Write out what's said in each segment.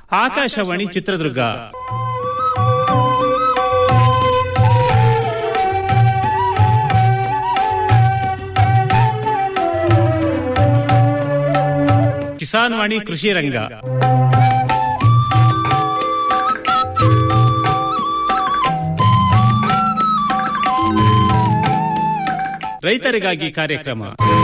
ಆಕಾಶವಾಣಿ ಚಿತ್ರದುರ್ಗ ಕಿಸಾನ್ ವಾಣಿ ಕೃಷಿ ರಂಗ ರೈತರಿಗಾಗಿ ಕಾರ್ಯಕ್ರಮ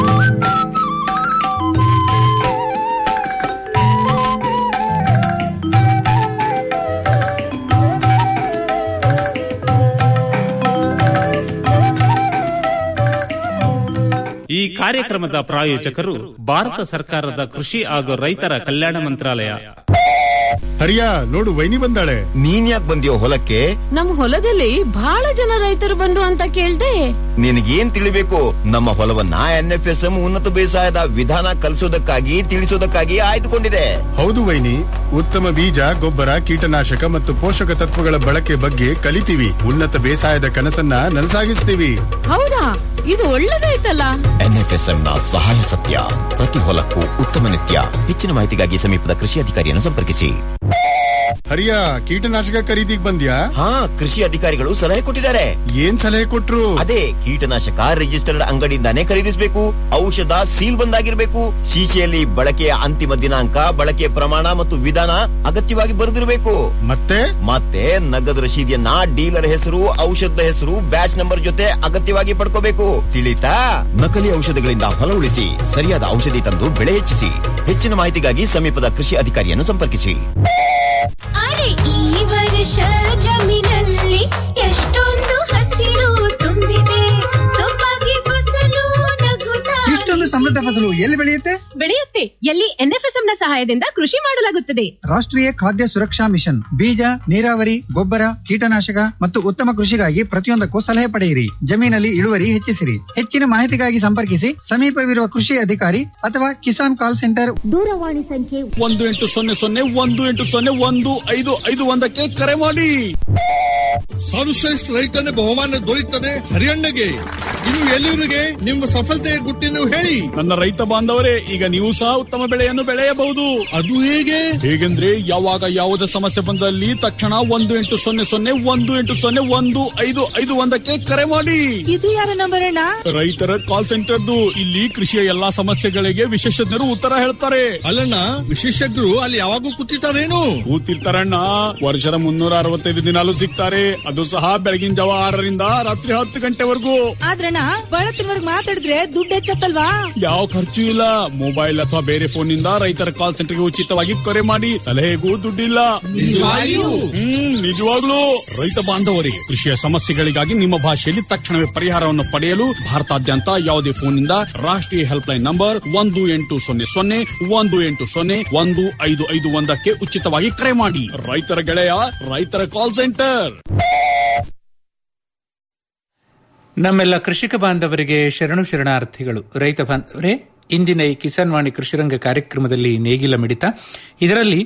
ಈ ಕಾರ್ಯಕ್ರಮದ ಪ್ರಾಯೋಜಕರು ಭಾರತ ಸರ್ಕಾರದ ಕೃಷಿ ಹಾಗೂ ರೈತರ ಕಲ್ಯಾಣ ಮಂತ್ರಾಲಯ ಹರಿಯ ನೋಡು ವೈನಿ ಬಂದಾಳೆ ನೀನ್ ಯಾಕೆ ಬಂದಿಯೋ ಹೊಲಕ್ಕೆ ನಮ್ ಹೊಲದಲ್ಲಿ ಬಹಳ ಜನ ರೈತರು ಬಂದ್ರು ಅಂತ ಕೇಳ್ದೆ ನಿನಗೇನ್ ತಿಳಿಬೇಕು ನಮ್ಮ ಹೊಲವನ್ನ ಎನ್ ಎಫ್ ಎಸ್ ಎಂ ಉನ್ನತ ಬೇಸಾಯದ ವಿಧಾನ ಕಲಿಸೋದಕ್ಕಾಗಿ ತಿಳಿಸೋದಕ್ಕಾಗಿ ಆಯ್ದುಕೊಂಡಿದೆ ಹೌದು ವೈನಿ ಉತ್ತಮ ಬೀಜ ಗೊಬ್ಬರ ಕೀಟನಾಶಕ ಮತ್ತು ಪೋಷಕ ತತ್ವಗಳ ಬಳಕೆ ಬಗ್ಗೆ ಕಲಿತೀವಿ ಉನ್ನತ ಬೇಸಾಯದ ಕನಸನ್ನ ನನಸಾಗಿಸ್ತೀವಿ ಹೌದಾ ಇದು ಒಳ್ಳೇದಾಯ್ತಲ್ಲ ಎನ್ ಎಫ್ ಎಸ್ ಎಂ ನ ಸಹಾಯ ಸತ್ಯ ಪ್ರತಿ ಹೊಲಕ್ಕೂ ಉತ್ತಮ ನಿತ್ಯ ಹೆಚ್ಚಿನ ಮಾಹಿತಿಗಾಗಿ ಸಮೀಪದ ಕೃಷಿ ಅಧಿಕಾರಿಯನ್ನು ಸಂಪರ್ಕಿಸಿ ಹರಿಯ ಕೀಟನಾಶಕ ಖರೀದಿಗ್ ಬಂದ್ಯಾ ಹಾ ಕೃಷಿ ಅಧಿಕಾರಿಗಳು ಸಲಹೆ ಕೊಟ್ಟಿದ್ದಾರೆ ಏನ್ ಸಲಹೆ ಕೊಟ್ರು ಅದೇ ಕೀಟನಾಶಕ ರಿಜಿಸ್ಟರ್ಡ್ ಅಂಗಡಿಯಿಂದಾನೇ ಖರೀದಿಸಬೇಕು ಔಷಧ ಸೀಲ್ ಬಂದಾಗಿರ್ಬೇಕು ಶೀಶೆಯಲ್ಲಿ ಬಳಕೆಯ ಅಂತಿಮ ದಿನಾಂಕ ಬಳಕೆಯ ಪ್ರಮಾಣ ಮತ್ತು ವಿಧಾನ ಅಗತ್ಯವಾಗಿ ಬರೆದಿರಬೇಕು ಮತ್ತೆ ಮತ್ತೆ ನಗದು ರಶೀದಿಯನ್ನ ಡೀಲರ್ ಹೆಸರು ಔಷಧದ ಹೆಸರು ಬ್ಯಾಚ್ ನಂಬರ್ ಜೊತೆ ಅಗತ್ಯವಾಗಿ ಪಡ್ಕೋಬೇಕು ತಿಳಿತಾ ನಕಲಿ ಔಷಧಗಳಿಂದ ಹೊಲ ಉಳಿಸಿ ಸರಿಯಾದ ಔಷಧಿ ತಂದು ಬೆಳೆ ಹೆಚ್ಚಿಸಿ ಹೆಚ್ಚಿನ ಮಾಹಿತಿಗಾಗಿ ಸಮೀಪದ ಕೃಷಿ ಅಧಿಕಾರಿಯನ್ನು ಸಂಪರ್ಕಿಸಿ ಅರೆ ಈ ವರ್ಷ ಜಮೀನಲ್ಲಿ ಎಷ್ಟೊಂದು ಹಸಿರು ತುಂಬಿದೆ ಸೊಬಗೆ ಫಸಲು ನಗುತ್ತಾ ಇಷ್ಟೊಂದು ಸಮೃದ್ಧ ಫಸಲು ಎಲ್ಲಿ ಬೆಳೆಯುತ್ತೆ ಬೆಳೆಯುತ್ತೆ ಎಲ್ಲಿ ಎನ್ಎಫ್ಎಸ್ಎಂ ನ ಸಹಾಯದಿಂದ ಕೃಷಿ ಮಾಡಲಾಗುತ್ತದೆ ರಾಷ್ಟ್ರೀಯ ಖಾದ್ಯ ಸುರಕ್ಷಾ ಮಿಷನ್ ಬೀಜ ನೀರಾವರಿ ಗೊಬ್ಬರ ಕೀಟನಾಶಕ ಮತ್ತು ಉತ್ತಮ ಕೃಷಿಗಾಗಿ ಪ್ರತಿಯೊಂದಕ್ಕೂ ಸಲಹೆ ಪಡೆಯಿರಿ ಜಮೀನಲ್ಲಿ ಇಳುವರಿ ಹೆಚ್ಚಿಸಿರಿ ಹೆಚ್ಚಿನ ಮಾಹಿತಿಗಾಗಿ ಸಂಪರ್ಕಿಸಿ ಸಮೀಪವಿರುವ ಕೃಷಿ ಅಧಿಕಾರಿ ಅಥವಾ ಕಿಸಾನ್ ಕಾಲ್ ಸೆಂಟರ್ ದೂರವಾಣಿ ಸಂಖ್ಯೆ ಒಂದು ಎಂಟು ಸೊನ್ನೆ ಸೊನ್ನೆ ಒಂದು ಎಂಟು ಸೊನ್ನೆ ಒಂದು ಐದು ಐದು ಒಂದಕ್ಕೆ ಕರೆ ಮಾಡಿ ಸರ್ವಶ್ರೇಷ್ಠ ರೈತನ ಬಹುಮಾನ ದೊರೆಯುತ್ತದೆ ಹರಿಯಣ್ಣಗೆ ಇದು ಎಲ್ಲಿವರಿಗೆ ನಿಮ್ಮ ಸಫಲತೆಯ ಗುಟ್ಟಿನ ಹೇಳಿ ನನ್ನ ರೈತ ಬಾಂಧವರೇ ಈಗ ನೀವು ಸಹ ಉತ್ತಮ ಬೆಳೆಯನ್ನು ಬೆಳೆಯಬಹುದು ಅದು ಹೇಗೆ ಹೇಗೆಂದ್ರೆ ಯಾವಾಗ ಯಾವುದೇ ಸಮಸ್ಯೆ ಬಂದಲ್ಲಿ ತಕ್ಷಣ ಒಂದು ಎಂಟು ಸೊನ್ನೆ ಸೊನ್ನೆ ಒಂದು ಎಂಟು ಸೊನ್ನೆ ಒಂದು ಐದು ಐದು ಒಂದಕ್ಕೆ ಕರೆ ಮಾಡಿ ಇದು ಯಾರ ನಂಬರ್ ಅಣ್ಣ ರೈತರ ಕಾಲ್ ಸೆಂಟರ್ದು ಇಲ್ಲಿ ಕೃಷಿಯ ಎಲ್ಲಾ ಸಮಸ್ಯೆಗಳಿಗೆ ವಿಶೇಷಜ್ಞರು ಉತ್ತರ ಹೇಳ್ತಾರೆ ಅಲ್ಲಣ್ಣ ವಿಶೇಷಜ್ಞರು ಅಲ್ಲಿ ಯಾವಾಗೂ ಕೂತಿರ್ತಾರೇನು ಕೂತಿರ್ತಾರಣ್ಣ ವರ್ಷದ ಮುನ್ನೂರ ಅರವತ್ತೈದು ದಿನಾಲು ಸಿಗ್ತಾರೆ ಅದು ಸಹ ಬೆಳಗಿನ ಜಾವ ಆರರಿಂದ ರಾತ್ರಿ ಹತ್ತು ಗಂಟೆವರೆಗೂ ಆದ್ರಣ್ಣ ಬಳತ್ತಿನವರ್ಗ್ ಮಾತಾಡಿದ್ರೆ ದುಡ್ಡು ಹೆಚ್ಚತ್ತಲ್ವಾ ಯಾವ ಖರ್ಚು ಇಲ್ಲ ಮೊಬೈಲ್ ಅಥವಾ ಬೇರೆ ಫೋನ್ ನಿಂದ ರೈತರ ಕಾಲ್ ಸೆಂಟರ್ಗೆ ಉಚಿತವಾಗಿ ಕರೆ ಮಾಡಿ ಸಲಹೆಗೂ ದುಡ್ಡಿಲ್ಲ ನಿಜವಾಗಿಯೂ? ಹ್ಮ್ ನಿಜವಾಗ್ಲೂ ರೈತ ಬಾಂಧವರಿಗೆ ಕೃಷಿಯ ಸಮಸ್ಯೆಗಳಿಗಾಗಿ ನಿಮ್ಮ ಭಾಷೆಯಲ್ಲಿ ತಕ್ಷಣವೇ ಪರಿಹಾರವನ್ನು ಪಡೆಯಲು ಭಾರತಾದ್ಯಂತ ಯಾವುದೇ ಫೋನ್ ನಿಂದ ರಾಷ್ಟ್ರೀಯ ಹೆಲ್ಪ್ ಲೈನ್ ನಂಬರ್ ಒಂದು ಎಂಟು ಸೊನ್ನೆ ಸೊನ್ನೆ ಒಂದು ಎಂಟು ಸೊನ್ನೆ ಒಂದು ಐದು ಐದು ಒಂದಕ್ಕೆ ಉಚಿತವಾಗಿ ಕರೆ ಮಾಡಿ ರೈತರ ಗೆಳೆಯ ರೈತರ ಕಾಲ್ ಸೆಂಟರ್ ನಮ್ಮೆಲ್ಲ ಕೃಷಿಕ ಬಾಂಧವರಿಗೆ ಶರಣು ಶರಣಾರ್ಥಿಗಳು ರೈತ ಬಾಂಧವರೇ ಇಂದಿನ ಈ ಕಿಸಾನ್ ವಾಣಿ ಕೃಷಿರಂಗ ಕಾರ್ಯಕ್ರಮದಲ್ಲಿ ನೇಗಿಲ ಮಿಡಿತ ಇದರಲ್ಲಿ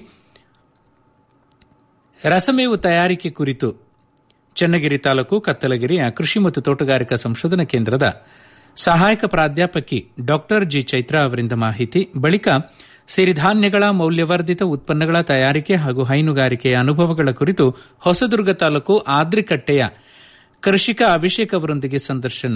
ರಸಮೇವು ತಯಾರಿಕೆ ಕುರಿತು ಚನ್ನಗಿರಿ ತಾಲೂಕು ಕತ್ತಲಗಿರಿಯ ಕೃಷಿ ಮತ್ತು ತೋಟಗಾರಿಕಾ ಸಂಶೋಧನಾ ಕೇಂದ್ರದ ಸಹಾಯಕ ಪ್ರಾಧ್ಯಾಪಕಿ ಡಾಕ್ಟರ್ ಜಿ ಚೈತ್ರ ಅವರಿಂದ ಮಾಹಿತಿ ಬಳಿಕ ಸಿರಿಧಾನ್ಯಗಳ ಮೌಲ್ಯವರ್ಧಿತ ಉತ್ಪನ್ನಗಳ ತಯಾರಿಕೆ ಹಾಗೂ ಹೈನುಗಾರಿಕೆಯ ಅನುಭವಗಳ ಕುರಿತು ಹೊಸದುರ್ಗ ತಾಲೂಕು ಆದ್ರಿಕಟ್ಟೆಯ ಕೃಷಿಕ ಅಭಿಷೇಕ್ ಅವರೊಂದಿಗೆ ಸಂದರ್ಶನ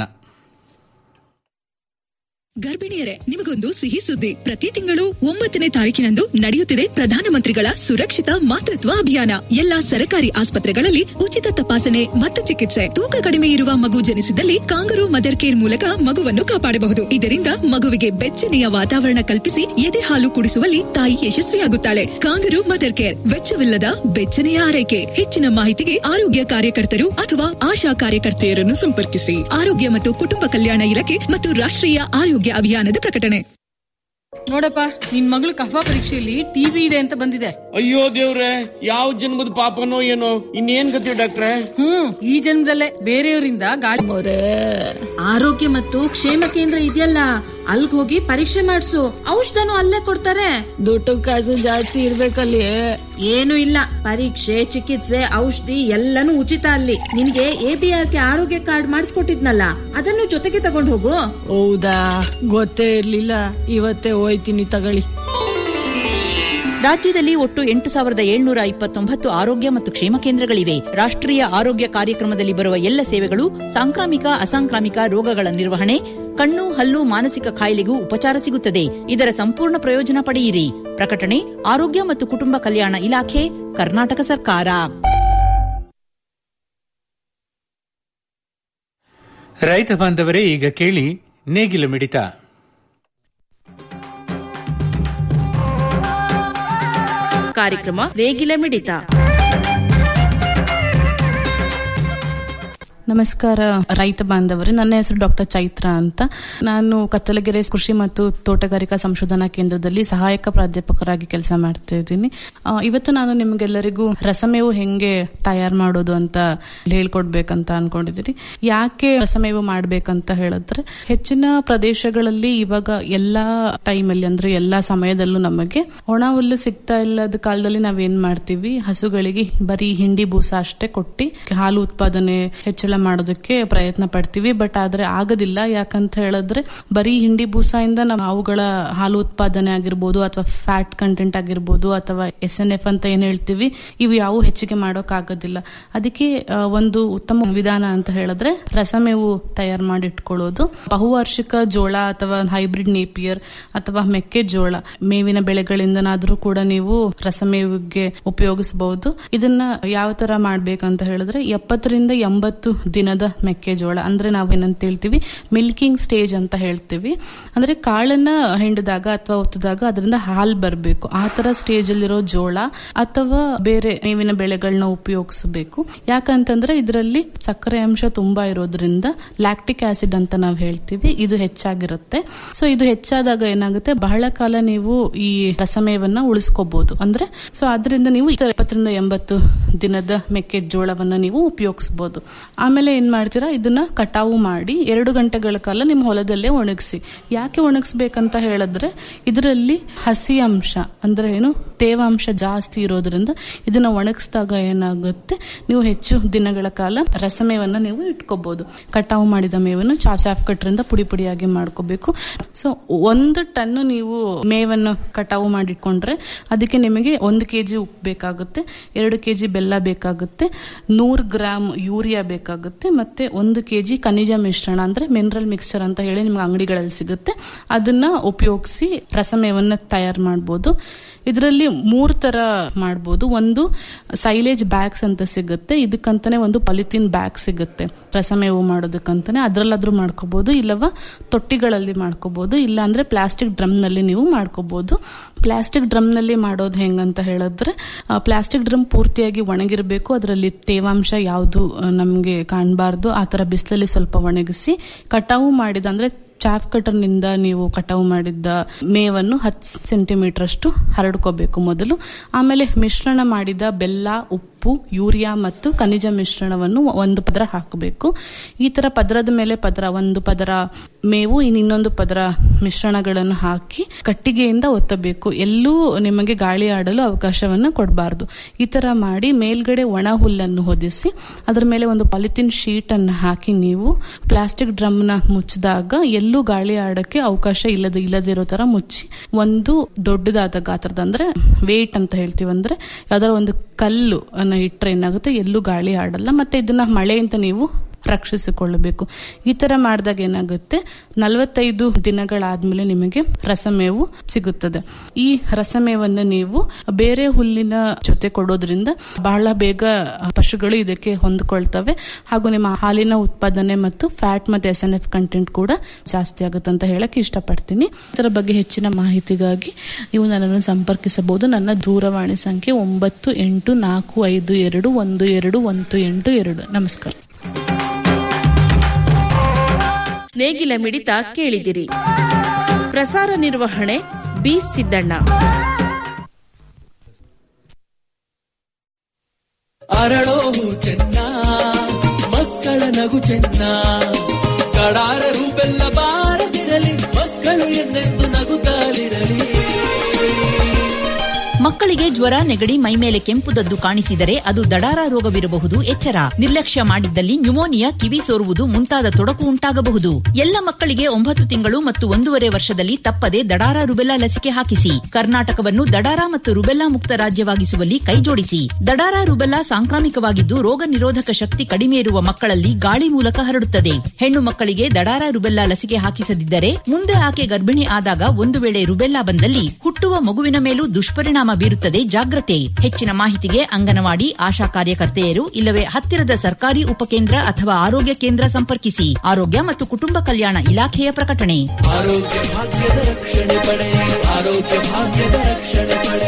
ಗರ್ಭಿಣಿಯರೇ ನಿಮಗೊಂದು ಸಿಹಿ ಸುದ್ದಿ ಪ್ರತಿ ತಿಂಗಳು ಒಂಬತ್ತನೇ ತಾರೀಕಿನಂದು ನಡೆಯುತ್ತಿದೆ ಪ್ರಧಾನಮಂತ್ರಿಗಳ ಸುರಕ್ಷಿತ ಮಾತೃತ್ವ ಅಭಿಯಾನ ಎಲ್ಲಾ ಸರ್ಕಾರಿ ಆಸ್ಪತ್ರೆಗಳಲ್ಲಿ ಉಚಿತ ತಪಾಸಣೆ ಮತ್ತು ಚಿಕಿತ್ಸೆ ತೂಕ ಕಡಿಮೆ ಇರುವ ಮಗು ಜನಿಸಿದಲ್ಲಿ ಕಾಂಗರು ಮದರ್ ಕೇರ್ ಮೂಲಕ ಮಗುವನ್ನು ಕಾಪಾಡಬಹುದು ಇದರಿಂದ ಮಗುವಿಗೆ ಬೆಚ್ಚನೆಯ ವಾತಾವರಣ ಕಲ್ಪಿಸಿ ಎದೆ ಹಾಲು ಕುಡಿಸುವಲ್ಲಿ ತಾಯಿ ಯಶಸ್ವಿಯಾಗುತ್ತಾಳೆ ಕಾಂಗರು ಮದರ್ ಕೇರ್ ವೆಚ್ಚವಿಲ್ಲದ ಬೆಚ್ಚನೆಯ ಆರೈಕೆ ಹೆಚ್ಚಿನ ಮಾಹಿತಿಗೆ ಆರೋಗ್ಯ ಕಾರ್ಯಕರ್ತರು ಅಥವಾ ಆಶಾ ಕಾರ್ಯಕರ್ತೆಯರನ್ನು ಸಂಪರ್ಕಿಸಿ ಆರೋಗ್ಯ ಮತ್ತು ಕುಟುಂಬ ಕಲ್ಯಾಣ ಇಲಾಖೆ ಮತ್ತು ರಾಷ್ಟ್ರೀಯ ಆರೋಗ್ಯ ಅಭಿಯಾನದ ಪ್ರಕಟಣೆ ನೋಡಪ್ಪ ನಿನ್ ಮಗಳು ಕಫಾ ಪರೀಕ್ಷೆಯಲ್ಲಿ ಟಿವಿ ಇದೆ ಅಂತ ಬಂದಿದೆ ಅಯ್ಯೋ ದೇವ್ರೆ ಯಾವ ಜನ್ಮದ ಪಾಪನೋ ಏನೋ ಇನ್ನೇನ್ ಗತಿ ಡಾಕ್ಟ್ರೆ ಹ್ಮ್ ಈ ಜನ್ಮದಲ್ಲೇ ಬೇರೆಯವರಿಂದ ಗಾಳಿ ಆರೋಗ್ಯ ಮತ್ತು ಕ್ಷೇಮ ಕೇಂದ್ರ ಇದೆಯಲ್ಲ ಅಲ್ಗ್ ಹೋಗಿ ಪರೀಕ್ಷೆ ಮಾಡಿಸು ಔಷಧನು ಅಲ್ಲೇ ಕೊಡ್ತಾರೆ ದುಡ್ಡು ಕಾಸು ಜಾಸ್ತಿ ಇರ್ಬೇಕಲ್ಲಿ ಏನು ಇಲ್ಲ ಪರೀಕ್ಷೆ ಚಿಕಿತ್ಸೆ ಔಷಧಿ ಎಲ್ಲನೂ ಉಚಿತ ಅಲ್ಲಿ ನಿನ್ಗೆ A B R K Arogya card ಮಾಡಿಸ್ಕೊಟ್ಟಿದ್ನಲ್ಲ ಅದನ್ನು ಜೊತೆಗೆ ತಗೊಂಡ್ ಹೋಗು ಹೌದಾ ಗೊತ್ತೇ ಇರ್ಲಿಲ್ಲ ಇವತ್ತೇ ಹೋಯ್ತೀನಿ ತಗೊಳ್ಳಿ ರಾಜ್ಯದಲ್ಲಿ ಒಟ್ಟು ಎಂಟು ಸಾವಿರದ ಏಳ್ನೂರ ಇಪ್ಪತ್ತೊಂಬತ್ತು ಆರೋಗ್ಯ ಮತ್ತು ಕ್ಷೇಮ ಕೇಂದ್ರಗಳಿವೆ ರಾಷ್ಟ್ರೀಯ ಆರೋಗ್ಯ ಕಾರ್ಯಕ್ರಮದಲ್ಲಿ ಬರುವ ಎಲ್ಲ ಸೇವೆಗಳು ಸಾಂಕ್ರಾಮಿಕ ಅಸಾಂಕ್ರಾಮಿಕ ರೋಗಗಳ ನಿರ್ವಹಣೆ ಕಣ್ಣು ಹಲ್ಲು ಮಾನಸಿಕ ಕಾಯಿಲೆಗೂ ಉಪಚಾರ ಸಿಗುತ್ತದೆ ಇದರ ಸಂಪೂರ್ಣ ಪ್ರಯೋಜನ ಪಡೆಯಿರಿ ಪ್ರಕಟಣೆ ಆರೋಗ್ಯ ಮತ್ತು ಕುಟುಂಬ ಕಲ್ಯಾಣ ಇಲಾಖೆ ಕರ್ನಾಟಕ ಸರ್ಕಾರ ರೈತ ಬಾಂಧವರೇ ಈಗ ಕೇಳಿ ನೇಗಿಲು ಮಿಡಿತ ಕಾರ್ಯಕ್ರಮ ನೇಗಿಲ ಮಿಡಿತ ನಮಸ್ಕಾರ ರೈತ ಬಾಂಧವರು ನನ್ನ ಹೆಸರು ಡಾಕ್ಟರ್ ಚೈತ್ರ ಅಂತ ನಾನು ಕತ್ತಲಗೆರೆ ಕೃಷಿ ಮತ್ತು ತೋಟಗಾರಿಕಾ ಸಂಶೋಧನಾ ಕೇಂದ್ರದಲ್ಲಿ ಸಹಾಯಕ ಪ್ರಾಧ್ಯಾಪಕರಾಗಿ ಕೆಲಸ ಮಾಡ್ತಾ ಇದ್ದೀನಿ ಆ, ಇವತ್ತು ನಾನು ನಿಮಗೆಲ್ಲರಿಗೂ ರಸಮೇವು ಹೆಂಗೆ ತಯಾರು ಮಾಡೋದು ಅಂತ ಹೇಳ್ಕೊಡ್ಬೇಕಂತ ಅನ್ಕೊಂಡಿದ್ದೀನಿ ಯಾಕೆ ರಸಮೇವು ಮಾಡ್ಬೇಕಂತ ಹೇಳಿದ್ರೆ ಹೆಚ್ಚಿನ ಪ್ರದೇಶಗಳಲ್ಲಿ ಇವಾಗ ಎಲ್ಲಾ ಟೈಮಲ್ಲಿ ಅಂದ್ರೆ ಎಲ್ಲಾ ಸಮಯದಲ್ಲೂ ನಮಗೆ ಒಣ ಹುಲ್ಲು ಸಿಗ್ತಾ ಇಲ್ಲದ ಕಾಲದಲ್ಲಿ ನಾವೇನ್ ಮಾಡ್ತೀವಿ ಹಸುಗಳಿಗೆ ಬರೀ ಹಿಂಡಿ ಬೂಸ ಅಷ್ಟೇ ಕೊಟ್ಟು ಹಾಲು ಉತ್ಪಾದನೆ ಹೆಚ್ಚಳ ಮಾಡೋದಕ್ಕೆ ಪ್ರಯತ್ನ ಪಡ್ತೀವಿ ಬಟ್ ಆದ್ರೆ ಆಗೋದಿಲ್ಲ ಯಾಕಂತ ಹೇಳಿದ್ರೆ ಬರೀ ಹಿಂಡಿ ಬೂಸಾಯಿಂದ ನಾವು ಅವುಗಳ ಹಾಲು ಉತ್ಪಾದನೆ ಆಗಿರ್ಬೋದು ಅಥವಾ ಫ್ಯಾಟ್ ಕಂಟೆಂಟ್ ಆಗಿರ್ಬೋದು ಅಥವಾ ಎಸ್ ಎನ್ ಎಫ್ ಅಂತ ಏನ್ ಹೇಳ್ತೀವಿ ಇವು ಯಾವ ಹೆಚ್ಚಿಗೆ ಮಾಡೋಕ್ ಆಗೋದಿಲ್ಲ ಅದಕ್ಕೆ ಆ, ಒಂದು ಉತ್ತಮ ವಿಧಾನ ಅಂತ ಹೇಳಿದ್ರೆ ರಸಮೇವು ತಯಾರು ಮಾಡಿ ಇಟ್ಕೊಳ್ಳೋದು ಬಹುವಾರ್ಷಿಕ ಜೋಳ ಅಥವಾ ಹೈಬ್ರಿಡ್ ನೇಪಿಯರ್ ಅಥವಾ ಮೆಕ್ಕೆಜೋಳ ಮೇವಿನ ಬೆಳೆಗಳಿಂದನಾದ್ರೂ ಕೂಡ ನೀವು ರಸಮೇವಿಗೆ ಉಪಯೋಗಿಸಬಹುದು ಇದನ್ನ ಯಾವ ತರ ಮಾಡ್ಬೇಕಂತ ಹೇಳಿದ್ರೆ ಎಪ್ಪತ್ತರಿಂದ ಎಂಬತ್ತು ದಿನದ ಮೆಕ್ಕೆಜೋಳ ಅಂದ್ರೆ ನಾವೇನಂತ ಹೇಳ್ತೀವಿ ಮಿಲ್ಕಿಂಗ್ ಸ್ಟೇಜ್ ಅಂತ ಹೇಳ್ತೀವಿ ಅಂದ್ರೆ ಕಾಳನ್ನ ಹಿಂಡಿದಾಗ ಅಥವಾ ಒತ್ತದಾಗ ಅದರಿಂದ ಹಾಲು ಬರಬೇಕು ಆ ತರ ಸ್ಟೇಜ್ ಅಲ್ಲಿರೋ ಜೋಳ ಅಥವಾ ಬೇರೆ ಮೇವಿನ ಬೆಳೆಗಳನ್ನ ಉಪಯೋಗಿಸಬೇಕು ಯಾಕಂತಂದ್ರೆ ಇದರಲ್ಲಿ ಸಕ್ಕರೆ ಅಂಶ ತುಂಬಾ ಇರೋದ್ರಿಂದ ಲ್ಯಾಕ್ಟಿಕ್ ಆಸಿಡ್ ಅಂತ ನಾವು ಹೇಳ್ತೀವಿ ಇದು ಹೆಚ್ಚಾಗಿರುತ್ತೆ ಸೊ ಇದು ಹೆಚ್ಚಾದಾಗ ಏನಾಗುತ್ತೆ ಬಹಳ ಕಾಲ ನೀವು ಈ ರಸಮೇವನ್ನ ಉಳಿಸ್ಕೋಬಹುದು ಅಂದ್ರೆ ಸೊ ಅದರಿಂದ ನೀವು ಎಪ್ಪತ್ತರಿಂದ ಎಂಬತ್ತು ದಿನದ ಮೆಕ್ಕೆಜೋಳವನ್ನ ನೀವು ಉಪಯೋಗಿಸಬಹುದು ಆಮೇಲೆ ಏನ್ ಮಾಡ್ತೀರಾ ಇದನ್ನ ಕಟಾವು ಮಾಡಿ ಎರಡು ಗಂಟೆಗಳ ಕಾಲ ನಿಮ್ಮ ಹೊಲದಲ್ಲೇ ಒಣಗಿಸಿ ಯಾಕೆ ಒಣಗಿಸ್ಬೇಕಂತ ಹೇಳಿದ್ರೆ ಇದರಲ್ಲಿ ಹಸಿ ಅಂಶ ಅಂದ್ರೆ ಏನು ತೇವಾಂಶ ಜಾಸ್ತಿ ಇರೋದ್ರಿಂದ ಇದನ್ನ ಒಣಗಿಸಿದಾಗ ಏನಾಗುತ್ತೆ ನೀವು ಹೆಚ್ಚು ದಿನಗಳ ಕಾಲ ರಸಮೇವನ್ನ ನೀವು ಇಟ್ಕೋಬಹುದು ಕಟಾವು ಮಾಡಿದ ಮೇವನ್ನು ಚಾಪ್ ಚಾಪ್ ಕಟ್ರಿಂದ ಪುಡಿ ಪುಡಿಯಾಗಿ ಮಾಡ್ಕೋಬೇಕು ಸೊ ಒಂದು ಟನ್ ನೀವು ಮೇವನ್ನು ಕಟಾವು ಮಾಡಿಟ್ಕೊಂಡ್ರೆ ಅದಕ್ಕೆ ನಿಮಗೆ ಒಂದು ಕೆಜಿ ಉಪ್ಪು ಬೇಕಾಗುತ್ತೆ ಎರಡು ಕೆಜಿ ಬೆಲ್ಲ ಬೇಕಾಗುತ್ತೆ ನೂರು ಗ್ರಾಮ್ ಯೂರಿಯಾ ಬೇಕಾಗುತ್ತೆ ಮತ್ತೆ ಒಂದು ಕೆಜಿ ಖನಿಜ ಮಿಶ್ರಣ ಅಂದ್ರೆ ಮಿನರಲ್ ಮಿಕ್ಸ್ಚರ್ ಅಂತ ಹೇಳಿ ನಿಮ್ಗೆ ಅಂಗಡಿಗಳಲ್ಲಿ ಸಿಗುತ್ತೆ ಅದನ್ನ ಉಪಯೋಗಿಸಿ ರಸಮೇವನ್ನ ತಯಾರು ಮಾಡ್ಬೋದು ಇದರಲ್ಲಿ ಮೂರು ತರ ಮಾಡ್ಬೋದು ಒಂದು ಸೈಲೇಜ್ ಬ್ಯಾಗ್ಸ್ ಅಂತ ಸಿಗುತ್ತೆ ಇದಕ್ಕಂತಾನೆ ಒಂದು ಪಾಲಿಥಿನ್ ಬ್ಯಾಗ್ ಸಿಗುತ್ತೆ ರಸಮೇವು ಮಾಡೋದಕ್ಕಂತಾನೆ ಅದರಲ್ಲಾದ್ರೂ ಮಾಡ್ಕೋಬಹುದು ಇಲ್ಲವ ತೊಟ್ಟಿಗಳಲ್ಲಿ ಮಾಡ್ಕೋಬಹುದು ಇಲ್ಲ ಅಂದ್ರೆ ಪ್ಲಾಸ್ಟಿಕ್ ಡ್ರಮ್ನಲ್ಲಿ ನೀವು ಮಾಡ್ಕೋಬಹುದು ಪ್ಲಾಸ್ಟಿಕ್ ಡ್ರಮ್ನಲ್ಲಿ ಮಾಡೋದು ಹೆಂಗಂತ ಹೇಳಿದ್ರೆ ಪ್ಲಾಸ್ಟಿಕ್ ಡ್ರಮ್ ಪೂರ್ತಿಯಾಗಿ ಒಣಗಿರಬೇಕು ಅದರಲ್ಲಿ ತೇವಾಂಶ ಯಾವುದು ನಮಗೆ ಕಾಣಬಾರ್ದು ಆ ಥರ ಬಿಸಿಲಲ್ಲಿ ಸ್ವಲ್ಪ ಒಣಗಿಸಿ ಕಟಾವು ಮಾಡಿದ ಅಂದ್ರೆ ಚಾಫ್ ಕಟರ್ನಿಂದ ನೀವು ಕಟಾವು ಮಾಡಿದ್ದ ಮೇವನ್ನು ಹತ್ತು ಸೆಂಟಿಮೀಟರ್ ಅಷ್ಟು ಹರಡ್ಕೋಬೇಕು ಮೊದಲು ಆಮೇಲೆ ಮಿಶ್ರಣ ಮಾಡಿದ ಬೆಲ್ಲ ಉಪ್ಪು ಯೂರಿಯಾ ಮತ್ತು ಖನಿಜ ಮಿಶ್ರಣವನ್ನು ಒಂದು ಪದರ ಹಾಕಬೇಕು ಈ ತರ ಪದರದ ಮೇಲೆ ಪದರ ಒಂದು ಪದರ ಮೇವು ಇನ್ನು ಇನ್ನೊಂದು ಪದರ ಮಿಶ್ರಣಗಳನ್ನು ಹಾಕಿ ಕಟ್ಟಿಗೆಯಿಂದ ಒತ್ತಬೇಕು ಎಲ್ಲೂ ನಿಮಗೆ ಗಾಳಿ ಆಡಲು ಅವಕಾಶವನ್ನು ಕೊಡಬಾರ್ದು ಈ ತರ ಮಾಡಿ ಮೇಲ್ಗಡೆ ಒಣ ಹುಲ್ಲನ್ನು ಹೊದಿಸಿ ಅದರ ಮೇಲೆ ಒಂದು ಪಾಲಿಥಿನ್ ಶೀಟ್ ಅನ್ನು ಹಾಕಿ ನೀವು ಪ್ಲಾಸ್ಟಿಕ್ ಡ್ರಮ್ನ ಮುಚ್ಚಿದಾಗ ಎಲ್ಲೂ ಗಾಳಿ ಆಡಕ್ಕೆ ಅವಕಾಶ ಇಲ್ಲದ ಇಲ್ಲದಿರೋ ತರ ಮುಚ್ಚಿ ಒಂದು ದೊಡ್ಡದಾದ ಗಾತ್ರದ ಅಂದ್ರೆ ವೇಟ್ ಅಂತ ಹೇಳ್ತೀವಿ ಅಂದ್ರೆ ಯಾವ್ದಾರ ಒಂದು ಕಲ್ಲು ಅನ್ನ ಇಟ್ರೆ ಏನಾಗುತ್ತೆ ಎಲ್ಲೂ ಗಾಳಿ ಆಡಲ್ಲ ಮತ್ತೆ ಇದನ್ನ ಮಳೆಯಿಂದ ನೀವು ರಕ್ಷಿಸಿಕೊಳ್ಳಬೇಕು ಈ ತರ ಮಾಡಿದಾಗ ಏನಾಗುತ್ತೆ ನಲವತ್ತೈದು ದಿನಗಳಾದ್ಮೇಲೆ ನಿಮಗೆ ರಸಮೇವು ಸಿಗುತ್ತದೆ ಈ ರಸಮೇವನ್ನು ನೀವು ಬೇರೆ ಹುಲ್ಲಿನ ಜೊತೆ ಕೊಡೋದ್ರಿಂದ ಬಹಳ ಬೇಗ ಪಶುಗಳು ಇದಕ್ಕೆ ಹೊಂದ್ಕೊಳ್ತವೆ ಹಾಗೂ ನಿಮ್ಮ ಹಾಲಿನ ಉತ್ಪಾದನೆ ಮತ್ತು ಫ್ಯಾಟ್ ಮತ್ತು ಎಸ್ ಎನ್ ಎಫ್ ಕಂಟೆಂಟ್ ಕೂಡ ಜಾಸ್ತಿ ಆಗುತ್ತೆ ಅಂತ ಹೇಳಕ್ ಇಷ್ಟಪಡ್ತೀನಿ ಇದರ ಬಗ್ಗೆ ಹೆಚ್ಚಿನ ಮಾಹಿತಿಗಾಗಿ ನೀವು ನನ್ನನ್ನು ಸಂಪರ್ಕಿಸಬಹುದು ನನ್ನ ದೂರವಾಣಿ ಸಂಖ್ಯೆ ಒಂಬತ್ತು ಎಂಟು ನಾಲ್ಕು ಐದು ಎರಡು ಒಂದು ಎರಡು ಒಂದು ಎಂಟು ಎರಡು ನಮಸ್ಕಾರ ನೇಗಿಲ ಮಿಡಿತ ಕೇಳಿದಿರಿ ಪ್ರಸಾರ ನಿರ್ವಹಣೆ ಬಿ ಸಿದ್ದಣ್ಣ ಅರಳೋ ಚೆನ್ನ ಮಕ್ಕಳ ನಗು ಚೆನ್ನ ಕಡಾರ ರೂಪೆಲ್ಲ ಬಾರದಿರಲಿ ಮಕ್ಕಳು ಎಂದೆಂದು ನಗುತ್ತಾಲಿರಲಿ ಮಕ್ಕಳ ಮಕ್ಕಳಿಗೆ ಜ್ವರ ನೆಗಡಿ ಮೈಮೇಲೆ ಕೆಂಪುದದ್ದು ಕಾಣಿಸಿದರೆ ಅದು ದಡಾರ ರೋಗವಿರಬಹುದು ಎಚ್ಚರ ನಿರ್ಲಕ್ಷ್ಯ ಮಾಡಿದ್ದಲ್ಲಿ ನ್ಯುಮೋನಿಯಾ ಕಿವಿ ಸೋರುವುದು ಮುಂತಾದ ತೊಡಕು ಉಂಟಾಗಬಹುದು ಎಲ್ಲ ಮಕ್ಕಳಿಗೆ ಒಂಬತ್ತು ತಿಂಗಳು ಮತ್ತು ಒಂದೂವರೆ ವರ್ಷದಲ್ಲಿ ತಪ್ಪದೆ ದಡಾರ ರುಬೆಲ್ಲಾ ಲಸಿಕೆ ಹಾಕಿಸಿ ಕರ್ನಾಟಕವನ್ನು ದಡಾರ ಮತ್ತು ರುಬೆಲ್ಲಾ ಮುಕ್ತ ರಾಜ್ಯವಾಗಿಸುವಲ್ಲಿ ಕೈಜೋಡಿಸಿ ದಡಾರ ರುಬೆಲ್ಲಾ ಸಾಂಕ್ರಾಮಿಕವಾಗಿದ್ದು ರೋಗ ನಿರೋಧಕ ಶಕ್ತಿ ಕಡಿಮೆ ಇರುವ ಮಕ್ಕಳಲ್ಲಿ ಗಾಳಿ ಮೂಲಕ ಹರಡುತ್ತದೆ ಹೆಣ್ಣು ಮಕ್ಕಳಿಗೆ ದಡಾರ ರುಬೆಲ್ಲಾ ಲಸಿಕೆ ಹಾಕಿಸದಿದ್ದರೆ ಮುಂದೆ ಆಕೆ ಗರ್ಭಿಣಿ ಆದಾಗ ಒಂದು ವೇಳೆ ರುಬೆಲ್ಲಾ ಬಂದಲ್ಲಿ ಹುಟ್ಟುವ ಮಗುವಿನ ಮೇಲೂ ದುಷ್ಪರಿಣಾಮ ಬೀರುತ್ತದೆ ಜಾಗ್ರತೆ ಹೆಚ್ಚಿನ ಮಾಹಿತಿಗೆ ಅಂಗನವಾಡಿ ಆಶಾ ಕಾರ್ಯಕರ್ತೆಯರು ಇಲ್ಲವೇ ಹತ್ತಿರದ ಸರ್ಕಾರಿ ಉಪಕೇಂದ್ರ ಅಥವಾ ಆರೋಗ್ಯ ಕೇಂದ್ರ ಸಂಪರ್ಕಿಸಿ ಆರೋಗ್ಯ ಮತ್ತು ಕುಟುಂಬ ಕಲ್ಯಾಣ ಇಲಾಖೆಯ ಪ್ರಕಟಣೆ ಆರೋಗ್ಯ ಭಾಗ್ಯದ ರಕ್ಷಣೆ ಪಡೆ ಆರೋಗ್ಯ ಭಾಗ್ಯದ ರಕ್ಷಣೆ ಪಡೆ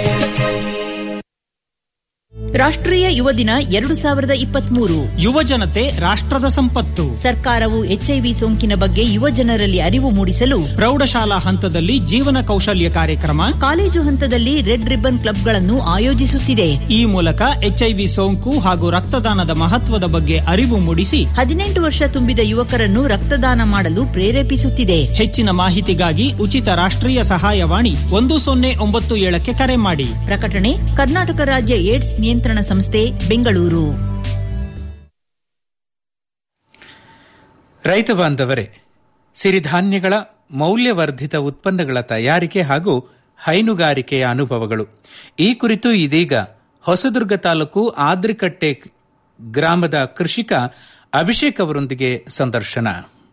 ರಾಷ್ಟ್ರೀಯ ಯುವ ದಿನ ಎರಡು ಸಾವಿರದ ಇಪ್ಪತ್ಮೂರು ಯುವ ಜನತೆ ರಾಷ್ಟ್ರದ ಸಂಪತ್ತು ಸರ್ಕಾರವು ಎಚ್ಐವಿ ಸೋಂಕಿನ ಬಗ್ಗೆ ಯುವ ಜನರಲ್ಲಿ ಅರಿವು ಮೂಡಿಸಲು ಪ್ರೌಢಶಾಲಾ ಹಂತದಲ್ಲಿ ಜೀವನ ಕೌಶಲ್ಯ ಕಾರ್ಯಕ್ರಮ ಕಾಲೇಜು ಹಂತದಲ್ಲಿ ರೆಡ್ ರಿಬ್ಬನ್ ಕ್ಲಬ್ಗಳನ್ನು ಆಯೋಜಿಸುತ್ತಿದೆ ಈ ಮೂಲಕ ಎಚ್ಐವಿ ಸೋಂಕು ಹಾಗೂ ರಕ್ತದಾನದ ಮಹತ್ವದ ಬಗ್ಗೆ ಅರಿವು ಮೂಡಿಸಿ ಹದಿನೆಂಟು ವರ್ಷ ತುಂಬಿದ ಯುವಕರನ್ನು ರಕ್ತದಾನ ಮಾಡಲು ಪ್ರೇರೇಪಿಸುತ್ತಿದೆ ಹೆಚ್ಚಿನ ಮಾಹಿತಿಗಾಗಿ ಉಚಿತ ರಾಷ್ಟ್ರೀಯ ಸಹಾಯವಾಣಿ ಒಂದು ಸೊನ್ನೆ ಒಂಬತ್ತು ಏಳಕ್ಕೆ ಕರೆ ಮಾಡಿ ಪ್ರಕಟಣೆ ಕರ್ನಾಟಕ ರಾಜ್ಯ ಏಡ್ಸ್ ನಿಯಂತ್ರಣ ಸಂಸ್ಥೆ ಬೆಂಗಳೂರು ರೈತ ಬಾಂಧವರೇ ಸಿರಿಧಾನ್ಯಗಳ ಮೌಲ್ಯವರ್ಧಿತ ಉತ್ಪನ್ನಗಳ ತಯಾರಿಕೆ ಹಾಗೂ ಹೈನುಗಾರಿಕೆಯ ಅನುಭವಗಳು ಈ ಕುರಿತು ಇದೀಗ ಹೊಸದುರ್ಗ ತಾಲೂಕು ಆದ್ರಿಕಟ್ಟೆ ಗ್ರಾಮದ ಕೃಷಿಕ ಅಭಿಷೇಕ್ ಅವರೊಂದಿಗೆ ಸಂದರ್ಶನ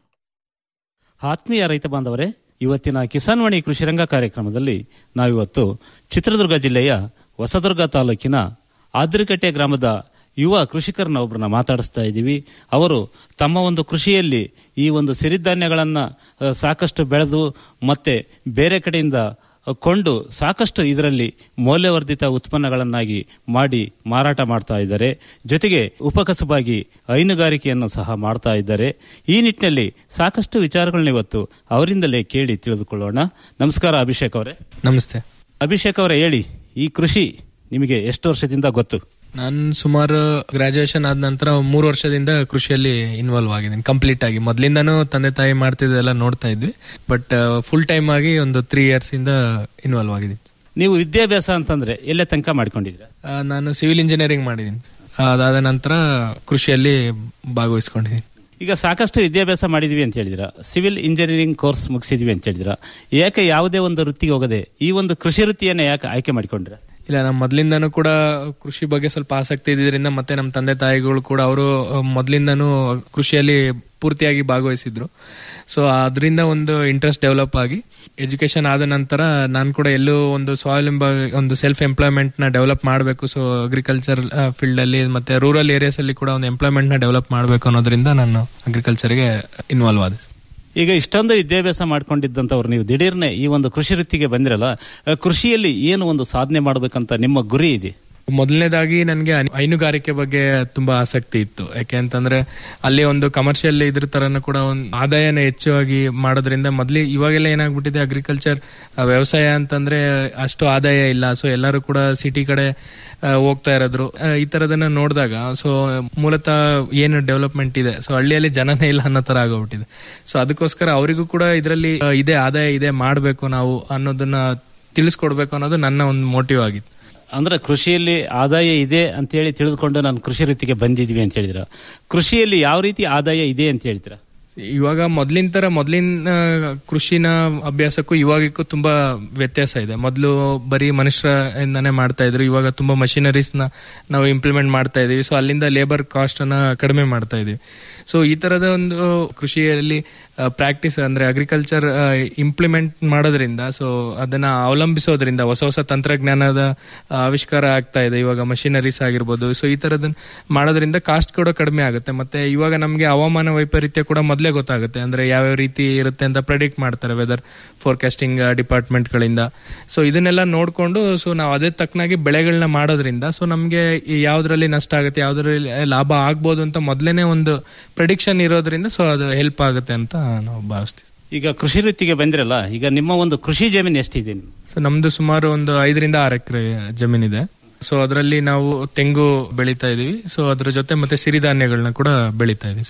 ಆತ್ಮೀಯ ರೈತ ಬಾಂಧವರೇ ಇವತ್ತಿನ ಕಿಸಾನ್ವಾಣಿ ಕೃಷಿರಂಗ ಕಾರ್ಯಕ್ರಮದಲ್ಲಿ ನಾವಿವತ್ತು ಚಿತ್ರದುರ್ಗ ಜಿಲ್ಲೆಯ ಹೊಸದುರ್ಗ ತಾಲೂಕಿನ ಆದ್ರಿಕಟ್ಟೆ ಗ್ರಾಮದ ಯುವ ಕೃಷಿಕರನ್ನ ಒಬ್ಬರನ್ನ ಮಾತಾಡಿಸ್ತಾ ಇದ್ದೀವಿ ಅವರು ತಮ್ಮ ಒಂದು ಕೃಷಿಯಲ್ಲಿ ಈ ಒಂದು ಸಿರಿಧಾನ್ಯಗಳನ್ನು ಸಾಕಷ್ಟು ಬೆಳೆದು ಮತ್ತೆ ಬೇರೆ ಕಡೆಯಿಂದ ಕೊಂಡು ಸಾಕಷ್ಟು ಇದರಲ್ಲಿ ಮೌಲ್ಯವರ್ಧಿತ ಉತ್ಪನ್ನಗಳನ್ನಾಗಿ ಮಾಡಿ ಮಾರಾಟ ಮಾಡ್ತಾ ಇದ್ದಾರೆ ಜೊತೆಗೆ ಉಪಕಸಬಾಗಿ ಹೈನುಗಾರಿಕೆಯನ್ನು ಸಹ ಮಾಡ್ತಾ ಇದ್ದಾರೆ ಈ ನಿಟ್ಟಿನಲ್ಲಿ ಸಾಕಷ್ಟು ವಿಚಾರಗಳನ್ನ ಇವತ್ತು ಅವರಿಂದಲೇ ಕೇಳಿ ತಿಳಿದುಕೊಳ್ಳೋಣ ನಮಸ್ಕಾರ ಅಭಿಷೇಕ್ ಅವರೇ ನಮಸ್ತೆ ಅಭಿಷೇಕ್ ಅವರೇ ಹೇಳಿ ಈ ಕೃಷಿ ನಿಮಗೆ ಎಷ್ಟು ವರ್ಷದಿಂದ ಗೊತ್ತು ನಾನು ಸುಮಾರು ಗ್ರಾಜುಯೇಷನ್ ಆದ ನಂತರ ಮೂರು ವರ್ಷದಿಂದ ಕೃಷಿಯಲ್ಲಿ ಇನ್ವಾಲ್ವ್ ಆಗಿದ್ದೀನಿ ಕಂಪ್ಲೀಟ್ ಆಗಿ ಮೊದಲಿಂದಾನು ತಂದೆ ತಾಯಿ ಮಾಡ್ತಿದ್ದೆಲ್ಲ ನೋಡ್ತಾ ಇದ್ವಿ ಬಟ್ ಫುಲ್ ಟೈಮ್ ಆಗಿ ಒಂದು ತ್ರೀ ಇಯರ್ಸ್ ಇಂದ ಇನ್ವಾಲ್ವ್ ಆಗಿದ್ದೀನಿ ನೀವು ವಿದ್ಯಾಭ್ಯಾಸ ಅಂತಂದ್ರೆ ಎಲ್ಲೇ ತನಕ ಮಾಡ್ಕೊಂಡಿದ್ದೀರಾ ಆ, ನಾನು ಸಿವಿಲ್ ಇಂಜಿನಿಯರಿಂಗ್ ಮಾಡಿದ್ದೀನಿ ಅದಾದ ನಂತರ ಕೃಷಿಯಲ್ಲಿ ಭಾಗವಹಿಸ್ಕೊಂಡಿದ್ದೀನಿ ಈಗ ಸಾಕಷ್ಟು ವಿದ್ಯಾಭ್ಯಾಸ ಮಾಡಿದ್ವಿ ಅಂತ ಹೇಳಿದಿರಾ ಸಿವಿಲ್ ಇಂಜಿನಿಯರಿಂಗ್ ಕೋರ್ಸ್ ಮುಗಿಸಿದ್ವಿ ಅಂತ ಹೇಳಿದಿರಾ ಯಾಕೆ ಯಾವುದೇ ಒಂದು ವೃತ್ತಿಗೆ ಹೋಗದೆ ಈ ಒಂದು ಕೃಷಿ ವೃತ್ತಿಯನ್ನ ಯಾಕೆ ಆಯ್ಕೆ ಮಾಡಿಕೊಂಡ್ರೆ ಇಲ್ಲ ನಮ್ಮ ಮೊದಲಿಂದನೂ ಕೂಡ ಕೃಷಿ ಬಗ್ಗೆ ಸ್ವಲ್ಪ ಆಸಕ್ತಿ ಇದ್ದಿದ್ರಿಂದ ಮತ್ತೆ ನಮ್ಮ ತಂದೆ ತಾಯಿಗಳು ಕೂಡ ಅವರು ಮೊದಲಿಂದನೂ ಕೃಷಿಯಲ್ಲಿ ಪೂರ್ತಿಯಾಗಿ ಭಾಗವಹಿಸಿದ್ರು ಸೊ ಅದರಿಂದ ಒಂದು ಇಂಟ್ರೆಸ್ಟ್ ಡೆವಲಪ್ ಆಗಿ ಎಜುಕೇಶನ್ ಆದ ನಂತರ ನಾನು ಕೂಡ ಎಲ್ಲೂ ಒಂದು ಸ್ವಾವಲಂಬ ಒಂದು ಸೆಲ್ಫ್ ಎಂಪ್ಲಾಯ್ಮೆಂಟ್ ನ ಡೆವಲಪ್ ಮಾಡಬೇಕು ಸೊ ಅಗ್ರಿಕಲ್ಚರ್ ಫೀಲ್ಡ್ ಅಲ್ಲಿ ಮತ್ತೆ ರೂರಲ್ ಏರಿಯಾಸ್ ಅಲ್ಲಿ ಕೂಡ ಒಂದು ಎಂಪ್ಲಾಯ್ಮೆಂಟ್ ನ ಡೆವಲಪ್ ಮಾಡಬೇಕು ಅನ್ನೋದ್ರಿಂದ ನಾನು ಅಗ್ರಿಕಲ್ಚರ್ಗೆ ಇನ್ವಾಲ್ವ್ ಆದೆ ಈಗ ಇಷ್ಟೊಂದು ವಿದ್ಯಾಭ್ಯಾಸ ಮಾಡ್ಕೊಂಡಿದ್ದಂಥವ್ರು ನೀವು ದಿಢೀರ್ನೆ ಈ ಒಂದು ಕೃಷಿ ವೃತ್ತಿಗೆ ಬಂದಿರಲ್ಲ ಆ, ಕೃಷಿಯಲ್ಲಿ ಏನು ಒಂದು ಸಾಧನೆ ಮಾಡಬೇಕಂತ ನಿಮ್ಮ ಗುರಿ ಇದೆ ಮೊದಲನೇದಾಗಿ ನನಗೆ ಹೈನುಗಾರಿಕೆ ಬಗ್ಗೆ ತುಂಬಾ ಆಸಕ್ತಿ ಇತ್ತು ಯಾಕೆ ಅಂತಂದ್ರೆ ಅಲ್ಲಿ ಒಂದು ಕಮರ್ಷಿಯಲ್ ಇದ್ರ ತರನು ಕೂಡ ಒಂದು ಆದಾಯನ ಹೆಚ್ಚಾಗಿ ಮಾಡೋದ್ರಿಂದ ಮೊದ್ಲಿ ಇವಾಗೆಲ್ಲ ಏನಾಗ್ಬಿಟ್ಟಿದೆ ಅಗ್ರಿಕಲ್ಚರ್ ವ್ಯವಸಾಯ ಅಂತಂದ್ರೆ ಅಷ್ಟು ಆದಾಯ ಇಲ್ಲ ಸೊ ಎಲ್ಲರೂ ಕೂಡ ಸಿಟಿ ಕಡೆ ಆ, ಹೋಗ್ತಾ ಇರೋದ್ರು ಆ, ಈ ತರದನ್ನ ನೋಡಿದಾಗ ಸೊ ಮೂಲತಃ ಏನು ಡೆವಲಪ್ಮೆಂಟ್ ಇದೆ ಸೊ ಹಳ್ಳಿಯಲ್ಲಿ ಜನನೇ ಇಲ್ಲ ಅನ್ನೋ ತರ ಆಗೋಗ್ಬಿಟ್ಟಿದೆ ಸೊ ಅದಕ್ಕೋಸ್ಕರ ಅವರಿಗೂ ಕೂಡ ಇದರಲ್ಲಿ ಇದೆ ಆದಾಯ ಇದೆ ಮಾಡಬೇಕು ನಾವು ಅನ್ನೋದನ್ನ ತಿಳಿಸ್ಕೊಡ್ಬೇಕು ಅನ್ನೋದು ನನ್ನ ಒಂದು ಮೋಟಿವ್ ಆಗಿತ್ತು ಅಂದ್ರೆ ಕೃಷಿಯಲ್ಲಿ ಆದಾಯ ಇದೆ ಅಂತ ಹೇಳಿ ತಿಳಿದುಕೊಂಡು ನಾನು ಕೃಷಿ ವೃತ್ತಿಗೆ ಬಂದಿದ್ವಿ ಅಂತ ಹೇಳಿದ್ರ ಕೃಷಿಯಲ್ಲಿ ಯಾವ ರೀತಿ ಆದಾಯ ಇದೆ ಅಂತ ಹೇಳ್ತೀರಾ ಇವಾಗ ಮೊದ್ಲಿನ ತರ ಮೊದ್ಲಿನ ಕೃಷಿನ ಅಭ್ಯಾಸಕ್ಕೂ ಇವಾಗಕ್ಕೂ ತುಂಬಾ ವ್ಯತ್ಯಾಸ ಇದೆ ಮೊದಲು ಬರೀ ಮನುಷ್ಯರಿಂದಾನೇ ಮಾಡ್ತಾ ಇದ್ರು ಇವಾಗ ತುಂಬಾ ಮಷಿನರೀಸ್ ನ ನಾವು ಇಂಪ್ಲಿಮೆಂಟ್ ಮಾಡ್ತಾ ಇದೀವಿ ಸೊ ಅಲ್ಲಿಂದ ಲೇಬರ್ ಕಾಸ್ಟ್ ಅನ್ನ ಕಡಿಮೆ ಮಾಡ್ತಾ ಇದೀವಿ ಸೊ ಈ ತರದ ಒಂದು ಕೃಷಿಯಲ್ಲಿ ಪ್ರಾಕ್ಟೀಸ್ ಅಂದ್ರೆ ಅಗ್ರಿಕಲ್ಚರ್ ಇಂಪ್ಲಿಮೆಂಟ್ ಮಾಡೋದ್ರಿಂದ ಸೊ ಅದನ್ನ ಅವಲಂಬಿಸೋದ್ರಿಂದ ಹೊಸ ಹೊಸ ತಂತ್ರಜ್ಞಾನದ ಆ, ಆವಿಷ್ಕಾರ ಆಗ್ತಾ ಇದೆ ಇವಾಗ ಮಷಿನರೀಸ್ ಆಗಿರ್ಬೋದು ಸೊ ಈ ತರದನ್ನ ಮಾಡೋದ್ರಿಂದ ಕಾಸ್ಟ್ ಕೂಡ ಕಡಿಮೆ ಆಗುತ್ತೆ ಮತ್ತೆ ಇವಾಗ ನಮಗೆ ಹವಾಮಾನ ವೈಪರೀತ್ಯ ಕೂಡ ಮೊದಲೇ ಗೊತ್ತಾಗುತ್ತೆ ಅಂದ್ರೆ ಯಾವ್ಯಾವ ರೀತಿ ಇರುತ್ತೆ ಅಂತ ಪ್ರೆಡಿಕ್ಟ್ ಮಾಡ್ತಾರೆ ವೆದರ್ ಫೋರ್ಕಾಸ್ಟಿಂಗ್ ಡಿಪಾರ್ಟ್ಮೆಂಟ್ ಗಳಿಂದ ಸೊ ಇದನ್ನೆಲ್ಲ ನೋಡ್ಕೊಂಡು ಸೊ ನಾವು ಅದೇ ತಕ್ಕನಾಗಿ ಬೆಳೆಗಳನ್ನ ಮಾಡೋದ್ರಿಂದ ಸೊ ನಮಗೆ ಯಾವ್ದ್ರಲ್ಲಿ ನಷ್ಟ ಆಗುತ್ತೆ ಯಾವ್ದ್ರಲ್ಲಿ ಲಾಭ ಆಗ್ಬೋದು ಅಂತ ಮೊದಲೇನೆ ಒಂದು ಪ್ರೆಡಿಕ್ಷನ್ ಇರೋದ್ರಿಂದ ಸೊ ಅದು ಹೆಲ್ಪ್ ಆಗುತ್ತೆ ಅಂತ ನಾವು ಭಾವಿಸ್ತೀವಿ ಈಗ ಕೃಷಿ ವೃತ್ತಿಗೆ ಬಂದಿರಲ್ಲ ಈಗ ನಿಮ್ಮ ಒಂದು ಕೃಷಿ ಜಮೀನು ಎಷ್ಟಿದೆ ನಿಮ್ದು? ಸೊ ನಮ್ದು ಸುಮಾರು ಒಂದು ಐದರಿಂದ ಆರು ಎಕರೆ ಜಮೀನಿದೆ ಸೊ ಅದರಲ್ಲಿ ನಾವು ತೆಂಗು ಬೆಳೀತಾ ಇದೀವಿ ಸೊ ಅದ್ರ ಜೊತೆ ಮತ್ತೆ ಸಿರಿಧಾನ್ಯಗಳನ್ನ ಕೂಡ ಬೆಳೀತಾ ಇದೀವಿ ಸರ್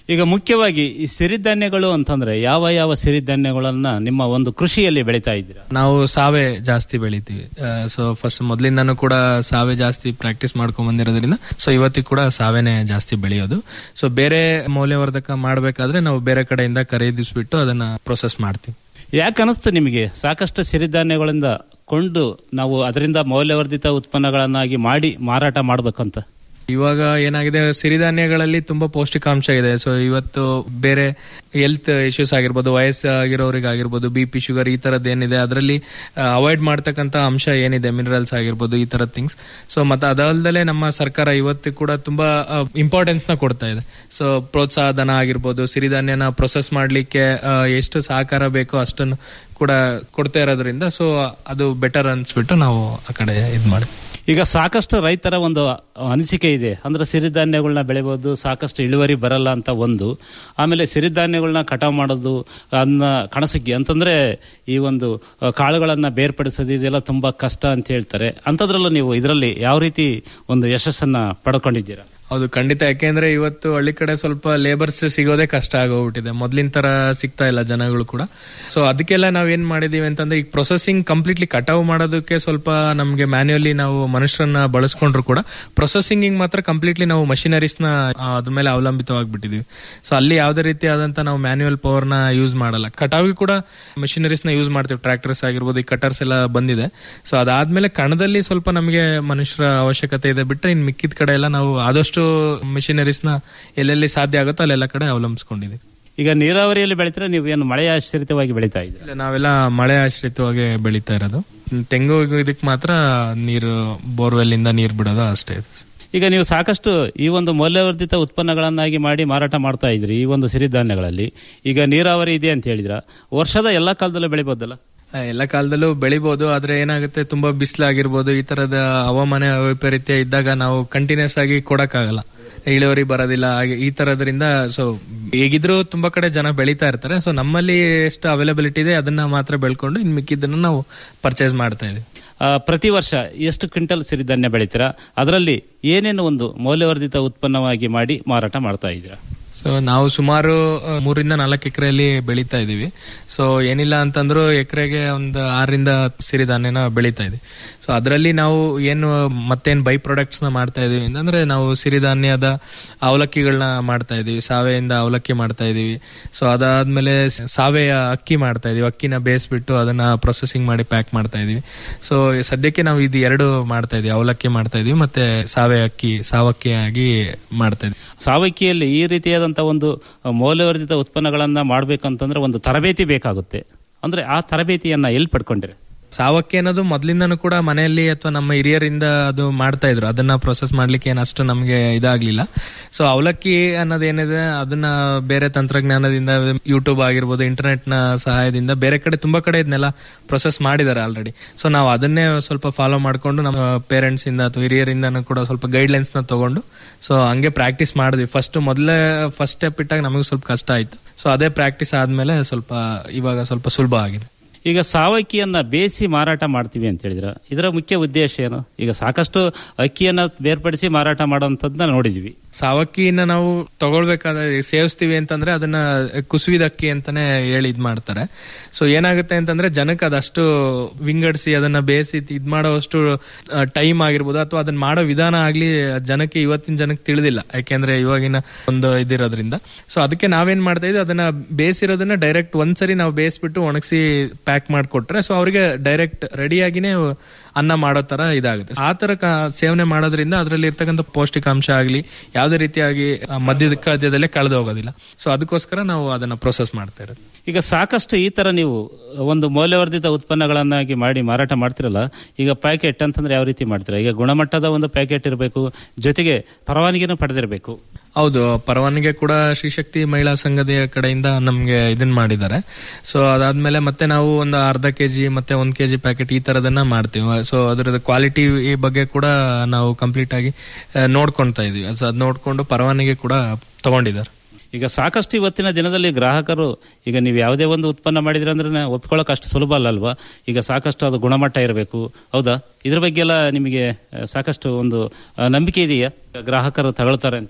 ಈಗ ಮುಖ್ಯವಾಗಿ ಈ ಸಿರಿಧಾನ್ಯಗಳು ಅಂತಂದ್ರೆ ಯಾವ ಯಾವ ಸಿರಿಧಾನ್ಯಗಳನ್ನ ನಿಮ್ಮ ಒಂದು ಕೃಷಿಯಲ್ಲಿ ಬೆಳೀತಾ ಇದ್ದೀರಾ ನಾವು ಸಾವೆ ಜಾಸ್ತಿ ಬೆಳಿತೀವಿ ಸೊ ಫಸ್ಟ್ ಮೊದಲಿಂದಾನು ಕೂಡ ಸಾವೆ ಜಾಸ್ತಿ ಪ್ರಾಕ್ಟೀಸ್ ಮಾಡ್ಕೊಂಡ್ ಬಂದಿರೋದ್ರಿಂದ ಸೊ ಇವತ್ತಿಗೆ ಕೂಡ ಸಾವೆನೆ ಜಾಸ್ತಿ ಬೆಳೆಯೋದು ಸೊ ಬೇರೆ ಮೌಲ್ಯವರ್ಧಕ ಮಾಡಬೇಕಾದ್ರೆ ನಾವು ಬೇರೆ ಕಡೆಯಿಂದ ಖರೀದಿಸ್ಬಿಟ್ಟು ಅದನ್ನ ಪ್ರೊಸೆಸ್ ಮಾಡ್ತೀವಿ ಯಾಕೆ ಅನಿಸ್ತು ನಿಮಗೆ ಸಾಕಷ್ಟು ಸಿರಿಧಾನ್ಯಗಳಿಂದ ಕೊಂಡು ನಾವು ಅದರಿಂದ ಮೌಲ್ಯವರ್ಧಿತ ಉತ್ಪನ್ನಗಳನ್ನಾಗಿ ಮಾಡಿ ಮಾರಾಟ ಮಾಡ್ಬೇಕಂತ ಇವಾಗ ಏನಾಗಿದೆ ಸಿರಿಧಾನ್ಯಗಳಲ್ಲಿ ತುಂಬಾ ಪೌಷ್ಟಿಕಾಂಶ ಇದೆ ಸೊ ಇವತ್ತು ಬೇರೆ ಹೆಲ್ತ್ ಇಶ್ಯೂಸ್ ಆಗಿರ್ಬೋದು ವಯಸ್ಸಾಗಿರೋರಿಗೆ ಆಗಿರ್ಬೋದು ಬಿ ಪಿ ಶುಗರ್ ಈ ತರದ್ ಏನಿದೆ ಅದರಲ್ಲಿ ಅವಾಯ್ಡ್ ಮಾಡ್ತಕ್ಕಂತ ಅಂಶ ಏನಿದೆ ಮಿನರಲ್ಸ್ ಆಗಿರ್ಬೋದು ಈ ತರದ ಥಿಂಗ್ಸ್ ಸೊ ಮತ್ತೆ ಅದಲ್ಲದೆ ನಮ್ಮ ಸರ್ಕಾರ ಇವತ್ತು ಕೂಡ ತುಂಬಾ ಇಂಪಾರ್ಟೆನ್ಸ್ ನ ಕೊಡ್ತಾ ಇದೆ ಸೊ ಪ್ರೋತ್ಸಾಹ ಧನ ಆಗಿರ್ಬೋದು ಸಿರಿಧಾನ್ಯನ ಪ್ರೊಸೆಸ್ ಮಾಡ್ಲಿಕ್ಕೆ ಆ, ಎಷ್ಟು ಸಹಕಾರ ಬೇಕೋ ಅಷ್ಟನ್ನು ಕೂಡ ಕೊಡ್ತಾ ಇರೋದ್ರಿಂದ ಸೊ ಅದು ಬೆಟರ್ ಅನ್ಸ್ಬಿಟ್ಟು ನಾವು ಆ ಕಡೆ ಇದ್ ಮಾಡ್ತೀವಿ ಈಗ ಸಾಕಷ್ಟು ರೈತರ ಒಂದು ಅನಿಸಿಕೆ ಇದೆ ಅಂದ್ರೆ ಸಿರಿಧಾನ್ಯಗಳನ್ನ ಬೆಳಿಬಹುದು ಸಾಕಷ್ಟು ಇಳುವರಿ ಬರಲ್ಲ ಅಂತ ಒಂದು ಆಮೇಲೆ ಸಿರಿಧಾನ್ಯಗಳನ್ನ ಕಟಾವು ಮಾಡೋದು ಅನ್ನ ಕಣಸುಗ್ಗಿ ಅಂತಂದ್ರೆ ಈ ಒಂದು ಆ, ಕಾಳುಗಳನ್ನ ಬೇರ್ಪಡಿಸೋದು ಇದೆಲ್ಲ ತುಂಬಾ ಕಷ್ಟ ಅಂತ ಹೇಳ್ತಾರೆ ಅಂಥದ್ರಲ್ಲೂ ನೀವು ಇದರಲ್ಲಿ ಯಾವ ರೀತಿ ಒಂದು ಯಶಸ್ಸನ್ನ ಪಡ್ಕೊಂಡಿದ್ದೀರಾ ಹೌದು ಖಂಡಿತ ಯಾಕೆಂದ್ರೆ ಇವತ್ತು ಹಳ್ಳಿ ಕಡೆ ಸ್ವಲ್ಪ ಲೇಬರ್ಸ್ ಸಿಗೋದೇ ಕಷ್ಟ ಆಗೋಗ್ಬಿಟ್ಟಿದೆ ಮೊದ್ಲಿನ ತರ ಸಿಗ್ತಾ ಇಲ್ಲ ಜನಗಳು ಕೂಡ ಸೊ ಅದಕ್ಕೆಲ್ಲ ನಾವ್ ಏನ್ ಮಾಡಿದೀವಿ ಅಂತಂದ್ರೆ ಈಗ ಪ್ರೊಸೆಸಿಂಗ್ ಕಂಪ್ಲೀಟ್ಲಿ ಕಟಾವು ಮಾಡೋದಕ್ಕೆ ಸ್ವಲ್ಪ ನಮ್ಗೆ ಮ್ಯಾನ್ಯುಯಲಿ ನಾವು ಮನುಷ್ಯರನ್ನ ಬಳಸ್ಕೊಂಡ್ರು ಕೂಡ ಪ್ರೊಸೆಸಿಂಗ್ ಮಾತ್ರ ಕಂಪ್ಲೀಟ್ಲಿ ನಾವು ಮಷಿನರೀಸ್ ನ ಆ, ಅದ್ರ ಮೇಲೆ ಅವಲಂಬಿತವಾಗಿಬಿಟ್ಟಿದೀವಿ ಸೊ ಅಲ್ಲಿ ಯಾವುದೇ ರೀತಿಯಾದಂತ ನಾವು ಮ್ಯಾನ್ಯುಯಲ್ ಪವರ್ ನ ಯೂಸ್ ಮಾಡಲ್ಲ ಕಟಾವಿಗೆ ಕೂಡ ಮಷಿನರೀಸ್ ನ ಯೂಸ್ ಮಾಡ್ತೀವಿ ಟ್ರಾಕ್ಟರ್ಸ್ ಆಗಿರ್ಬೋದು ಈ ಕಟರ್ಸ್ ಎಲ್ಲ ಬಂದಿದೆ ಸೊ ಅದಾದ್ಮೇಲೆ ಕಣದಲ್ಲಿ ಸ್ವಲ್ಪ ನಮಗೆ ಮನುಷ್ಯರ ಅವಶ್ಯಕತೆ ಇದೆ ಬಿಟ್ರೆ ಇನ್ ಮಿಕ್ಕಿದ ಕಡೆ ಎಲ್ಲ ನಾವು ಆದಷ್ಟು ಮಿಷಿನರೀಸ್ ನ ಎಲ್ಲೆಲ್ಲಿ ಸಾಧ್ಯ ಆಗುತ್ತೋ ಅಲ್ಲೆಲ್ಲ ಕಡೆ ಅವಲಂಬಿಸ್ಕೊಂಡಿದ್ದೀವಿ ಈಗ ನೀರಾವರಿಯಲ್ಲಿ ಬೆಳಿತೀರಾ ನೀವು ಏನು ಮಳೆಯ ಆಶ್ರಿತವಾಗಿ ಬೆಳೀತಾ ಇದ್ದೀರಾ ಇಲ್ಲ ನಾವೆಲ್ಲ ಮಳೆ ಆಶ್ರಿತವಾಗಿ ಬೆಳೀತಾ ಇರೋದು ತೆಂಗು ಇದಕ್ಕೆ ಮಾತ್ರ ನೀರು ಬೋರ್ವೆಲ್ ಇಂದ ನೀರು ಬಿಡೋದು ಅಷ್ಟೇ ಇದೆ ಈಗ ನೀವು ಸಾಕಷ್ಟು ಈ ಒಂದು ಮೌಲ್ಯವರ್ಧಿತ ಉತ್ಪನ್ನಗಳನ್ನಾಗಿ ಮಾಡಿ ಮಾರಾಟ ಮಾಡ್ತಾ ಇದ್ರಿ ಈ ಒಂದು ಸಿರಿಧಾನ್ಯಗಳಲ್ಲಿ ಈಗ ನೀರಾವರಿ ಇದೆ ಅಂತ ಹೇಳಿದ್ರ ವರ್ಷದ ಎಲ್ಲಾ ಕಾಲದಲ್ಲೂ ಬೆಳಿಬೋದಲ್ಲ ಆ, ಎಲ್ಲ ಕಾಲದಲ್ಲೂ ಬೆಳಿಬಹುದು ಆದ್ರೆ ಏನಾಗುತ್ತೆ ತುಂಬಾ ಬಿಸಿಲಾಗಿರ್ಬೋದು ಈ ತರದ ಹವಾಮಾನ ವೈಪರೀತ್ಯ ಇದ್ದಾಗ ನಾವು ಕಂಟಿನ್ಯೂಸ್ ಆಗಿ ಕೊಡಕ್ಕಾಗಲ್ಲ ಇಳುವರಿ ಬರೋದಿಲ್ಲ ಹಾಗೆ ಈ ತರದ್ರಿಂದ ಸೊ ಹೇಗಿದ್ರು ತುಂಬಾ ಕಡೆ ಜನ ಬೆಳೀತಾ ಇರ್ತಾರೆ ಸೊ ನಮ್ಮಲ್ಲಿ ಎಷ್ಟು ಅವೈಲಬಿಲಿಟಿ ಇದೆ ಅದನ್ನ ಮಾತ್ರ ಬೆಳ್ಕೊಂಡು ಇನ್ ಮಿಕ್ಕಿದ್ದನ್ನ ನಾವು ಪರ್ಚೇಸ್ ಮಾಡ್ತಾ ಇದೀವಿ ಆ, ಪ್ರತಿ ವರ್ಷ ಎಷ್ಟು ಕ್ವಿಂಟಲ್ ಸಿರಿಧಾನ್ಯ ಬೆಳಿತೀರಾ ಅದರಲ್ಲಿ ಏನೇನು ಒಂದು ಮೌಲ್ಯವರ್ಧಿತ ಉತ್ಪನ್ನವಾಗಿ ಮಾಡಿ ಮಾರಾಟ ಮಾಡ್ತಾ ಇದ್ದೀರಾ ಸೊ ನಾವು ಸುಮಾರು ಆ, ಮೂರಿಂದ ನಾಲ್ಕು ಎಕರೆಯಲ್ಲಿ ಬೆಳೀತಾ ಇದೀವಿ ಸೊ ಏನಿಲ್ಲ ಅಂತಂದ್ರು ಎಕರೆಗೆ ಒಂದು ಆರರಿಂದ ಹತ್ತು ಸಿರಿಧಾನ್ಯನ ಬೆಳೀತಾ ಇದೀವಿ ಸೊ ಅದರಲ್ಲಿ ನಾವು ಏನು ಮತ್ತೇನ್ ಬೈ ಪ್ರಾಡಕ್ಟ್ಸ್ ನ ಮಾಡ್ತಾ ಇದೀವಿ ಅಂದ್ರೆ ನಾವು ಸಿರಿಧಾನ್ಯದ ಅವಲಕ್ಕಿಗಳನ್ನ ಮಾಡ್ತಾ ಇದೀವಿ ಸಾವೆಯಿಂದ ಅವಲಕ್ಕಿ ಮಾಡ್ತಾ ಇದೀವಿ ಸೊ ಅದಾದ್ಮೇಲೆ ಸಾವೆಯ ಅಕ್ಕಿ ಮಾಡ್ತಾ ಇದೀವಿ ಅಕ್ಕಿನ ಬೇಯಿಸ್ಬಿಟ್ಟು ಅದನ್ನ ಪ್ರೊಸೆಸಿಂಗ್ ಮಾಡಿ ಪ್ಯಾಕ್ ಮಾಡ್ತಾ ಇದೀವಿ ಸೊ ಸದ್ಯಕ್ಕೆ ನಾವು ಇದು ಎರಡು ಮಾಡ್ತಾ ಇದೀವಿ ಅವಲಕ್ಕಿ ಮಾಡ್ತಾ ಇದೀವಿ ಮತ್ತೆ ಸಾವೆ ಅಕ್ಕಿ ಸಾವಕ್ಕಿ ಆಗಿ ಮಾಡ್ತಾ ಇದೀವಿ ಸಾವಕಿಯಲ್ಲಿ ಈ ರೀತಿಯಾದಂತ ಒಂದು ಮೌಲ್ಯವರ್ಧಿತ ಉತ್ಪನ್ನಗಳನ್ನ ಮಾಡ್ಬೇಕಂತಂದ್ರೆ ಒಂದು ತರಬೇತಿ ಬೇಕಾಗುತ್ತೆ ಅಂದ್ರೆ ಆ ತರಬೇತಿಯನ್ನ ಎಲ್ಲಿ ಪಡ್ಕೊಂಡಿರಿ ಸಾವಕ್ಕಿ ಅನ್ನೋದು ಮೊದ್ಲಿಂದನೂ ಕೂಡ ಮನೆಯಲ್ಲಿ ಅಥವಾ ನಮ್ಮ ಹಿರಿಯರಿಂದ ಅದು ಮಾಡ್ತಾ ಇದ್ರು ಅದನ್ನ ಪ್ರೊಸೆಸ್ ಮಾಡ್ಲಿಕ್ಕೆ ಏನು ಅಷ್ಟು ನಮಗೆ ಇದಾಗ್ಲಿಲ್ಲ ಸೊ ಅವಲಕ್ಕಿ ಅನ್ನೋದೇನಿದೆ ಅದನ್ನ ಬೇರೆ ತಂತ್ರಜ್ಞಾನದಿಂದ ಯೂಟ್ಯೂಬ್ ಆಗಿರ್ಬೋದು ಇಂಟರ್ನೆಟ್ ನ ಸಹಾಯದಿಂದ ಬೇರೆ ಕಡೆ ತುಂಬಾ ಕಡೆ ಇದನ್ನೆಲ್ಲ ಪ್ರೊಸೆಸ್ ಮಾಡಿದ್ದಾರೆ ಆಲ್ರೆಡಿ ಸೊ ನಾವು ಅದನ್ನೇ ಸ್ವಲ್ಪ ಫಾಲೋ ಮಾಡ್ಕೊಂಡು ನಮ್ಮ ಪೇರೆಂಟ್ಸ್ ಇಂದ ಅಥವಾ ಹಿರಿಯರಿಂದನೂ ಕೂಡ ಸ್ವಲ್ಪ ಗೈಡ್ಲೈನ್ಸ್ ನ ತಗೊಂಡು ಸೊ ಹಂಗೆ ಪ್ರಾಕ್ಟೀಸ್ ಮಾಡಿದ್ವಿ ಫಸ್ಟ್ ಮೊದಲೇ ಫಸ್ಟ್ ಸ್ಟೆಪ್ ಇಟ್ಟಾಗ ನಮಗೆ ಸ್ವಲ್ಪ ಕಷ್ಟ ಆಯ್ತು ಸೊ ಅದೇ ಪ್ರಾಕ್ಟೀಸ್ ಆದ್ಮೇಲೆ ಸ್ವಲ್ಪ ಇವಾಗ ಸ್ವಲ್ಪ ಸುಲಭ ಆಗಿದೆ ಈಗ ಸಾವಕ್ಕಿಯನ್ನ ಬೇಯಿಸಿ ಮಾರಾಟ ಮಾಡ್ತೀವಿ ಅಂತ ಹೇಳಿದ್ರ ಇದರ ಮುಖ್ಯ ಉದ್ದೇಶ ಏನು ಈಗ ಸಾಕಷ್ಟು ಅಕ್ಕಿಯನ್ನ ಬೇರ್ಪಡಿಸಿ ಮಾರಾಟ ಮಾಡೋಂಥದ್ದನ್ನ ನೋಡಿದ್ವಿ ಸಾವಕ್ಕಿನ ನಾವು ತಗೊಳ್ಬೇಕಾದ್ರೆ ಸೇವಿಸ್ತೀವಿ ಅಂತಂದ್ರೆ ಅದನ್ನ ಕುಸುವಿದ ಅಕ್ಕಿ ಅಂತಾನೆ ಹೇಳಿ ಇದ್ ಮಾಡ್ತಾರೆ ಸೊ ಏನಾಗುತ್ತೆ ಅಂತಂದ್ರೆ ಜನಕ್ಕೆ ಅದಷ್ಟು ವಿಂಗಡಿಸಿ ಅದನ್ನ ಬೇಯಿಸಿ ಇದ್ ಮಾಡೋಷ್ಟು ಟೈಮ್ ಆಗಿರ್ಬೋದು ಅಥವಾ ಅದನ್ನ ಮಾಡೋ ವಿಧಾನ ಆಗ್ಲಿ ಜನಕ್ಕೆ ಇವತ್ತಿನ ಜನಕ್ಕೆ ತಿಳಿದಿಲ್ಲ ಯಾಕೆಂದ್ರೆ ಇವಾಗಿನ ಒಂದು ಇದಿರೋದ್ರಿಂದ ಸೊ ಅದಕ್ಕೆ ನಾವೇನ್ ಮಾಡ್ತಾ ಇದ್ವಿ ಅದನ್ನ ಬೇಯಿಸಿರೋದನ್ನ ಡೈರೆಕ್ಟ್ ಒಂದ್ಸರಿ ನಾವು ಬೇಯಿಸ್ಬಿಟ್ಟು ಒಣಗಿಸಿ ಪ್ಯಾಕ್ ಮಾಡಿಕೊಟ್ರೆ ಸೊ ಅವ್ರಿಗೆ ಡೈರೆಕ್ಟ್ ರೆಡಿಯಾಗಿನೇ ಅನ್ನ ಮಾಡೋ ತರ ಇದಾಗುತ್ತೆ ಆ ತರ ಕ- ಸೇವನೆ ಮಾಡೋದ್ರಿಂದ ಅದರಲ್ಲಿ ಇರ್ತಕ್ಕಂಥ ಪೌಷ್ಟಿಕಾಂಶ ಆಗ್ಲಿ ಯಾವುದೇ ರೀತಿಯಾಗಿ ಆ, ಮಧ್ಯದ ಕಳ್ಯದಲ್ಲೇ ಕಳೆದು ಹೋಗೋದಿಲ್ಲ ಸೊ ಅದಕ್ಕೋಸ್ಕರ ನಾವು ಅದನ್ನ ಪ್ರೊಸೆಸ್ ಮಾಡ್ತಾ ಇರೋದು ಈಗ ಸಾಕಷ್ಟು ಈ ತರ ನೀವು ಒಂದು ಮೌಲ್ಯವರ್ಧಿತ ಉತ್ಪನ್ನಗಳನ್ನಾಗಿ ಮಾಡಿ ಮಾರಾಟ ಮಾಡ್ತಿರಲ್ಲ ಈಗ ಪ್ಯಾಕೆಟ್ ಅಂತಂದ್ರೆ ಯಾವ ರೀತಿ ಮಾಡ್ತೀರಾ ಈಗ ಗುಣಮಟ್ಟದ ಒಂದು ಪ್ಯಾಕೆಟ್ ಇರಬೇಕು ಜೊತೆಗೆ ಪರವಾನಗಿನೂ ಪಡೆದಿರಬೇಕು ಹೌದು ಪರವಾನಗಿ ಕೂಡ ಶ್ರೀಶಕ್ತಿ ಮಹಿಳಾ ಸಂಘದ ಕಡೆಯಿಂದ ನಮ್ಗೆ ಇದನ್ ಮಾಡಿದ್ದಾರೆ ಸೊ ಅದಾದ್ಮೇಲೆ ಮತ್ತೆ ನಾವು ಒಂದು ಅರ್ಧ ಕೆಜಿ ಮತ್ತೆ ಒಂದ್ ಕೆಜಿ ಪ್ಯಾಕೆಟ್ ಈ ತರದನ್ನ ಮಾಡ್ತೀವಿ ಸೊ ಅದರದ ಕ್ವಾಲಿಟಿ ಬಗ್ಗೆ ಕೂಡ ನಾವು ಕಂಪ್ಲೀಟ್ ಆಗಿ ಆ, ನೋಡ್ಕೊಂತಾ ಇದೀವಿ ಸೊ ಅದ್ ನೋಡ್ಕೊಂಡು ಪರವಾನಗಿ ಕೂಡ ತಗೊಂಡಿದ್ದಾರೆ ಈಗ ಸಾಕಷ್ಟು ಇವತ್ತಿನ ದಿನದಲ್ಲಿ ಗ್ರಾಹಕರು ಈಗ ನೀವು ಯಾವುದೇ ಒಂದು ಉತ್ಪನ್ನ ಮಾಡಿದ್ರೆ ಅಂದ್ರೆ ಒಪ್ಕೊಳ್ಳೋಕೆ ಅಷ್ಟು ಸುಲಭ ಅಲ್ಲ ಅಲ್ವಾ ಈಗ ಸಾಕಷ್ಟು ಅದು ಗುಣಮಟ್ಟ ಇರಬೇಕು ಹೌದಾ ಇದ್ರ ಬಗ್ಗೆ ಎಲ್ಲ ನಿಮಗೆ ಆ, ಸಾಕಷ್ಟು ಒಂದು ಆ, ನಂಬಿಕೆ ಇದೆಯಾ ಗ್ರಾಹಕರು ತಗೊಳ್ತಾರೆ ಅಂತ ಹೇಳಿ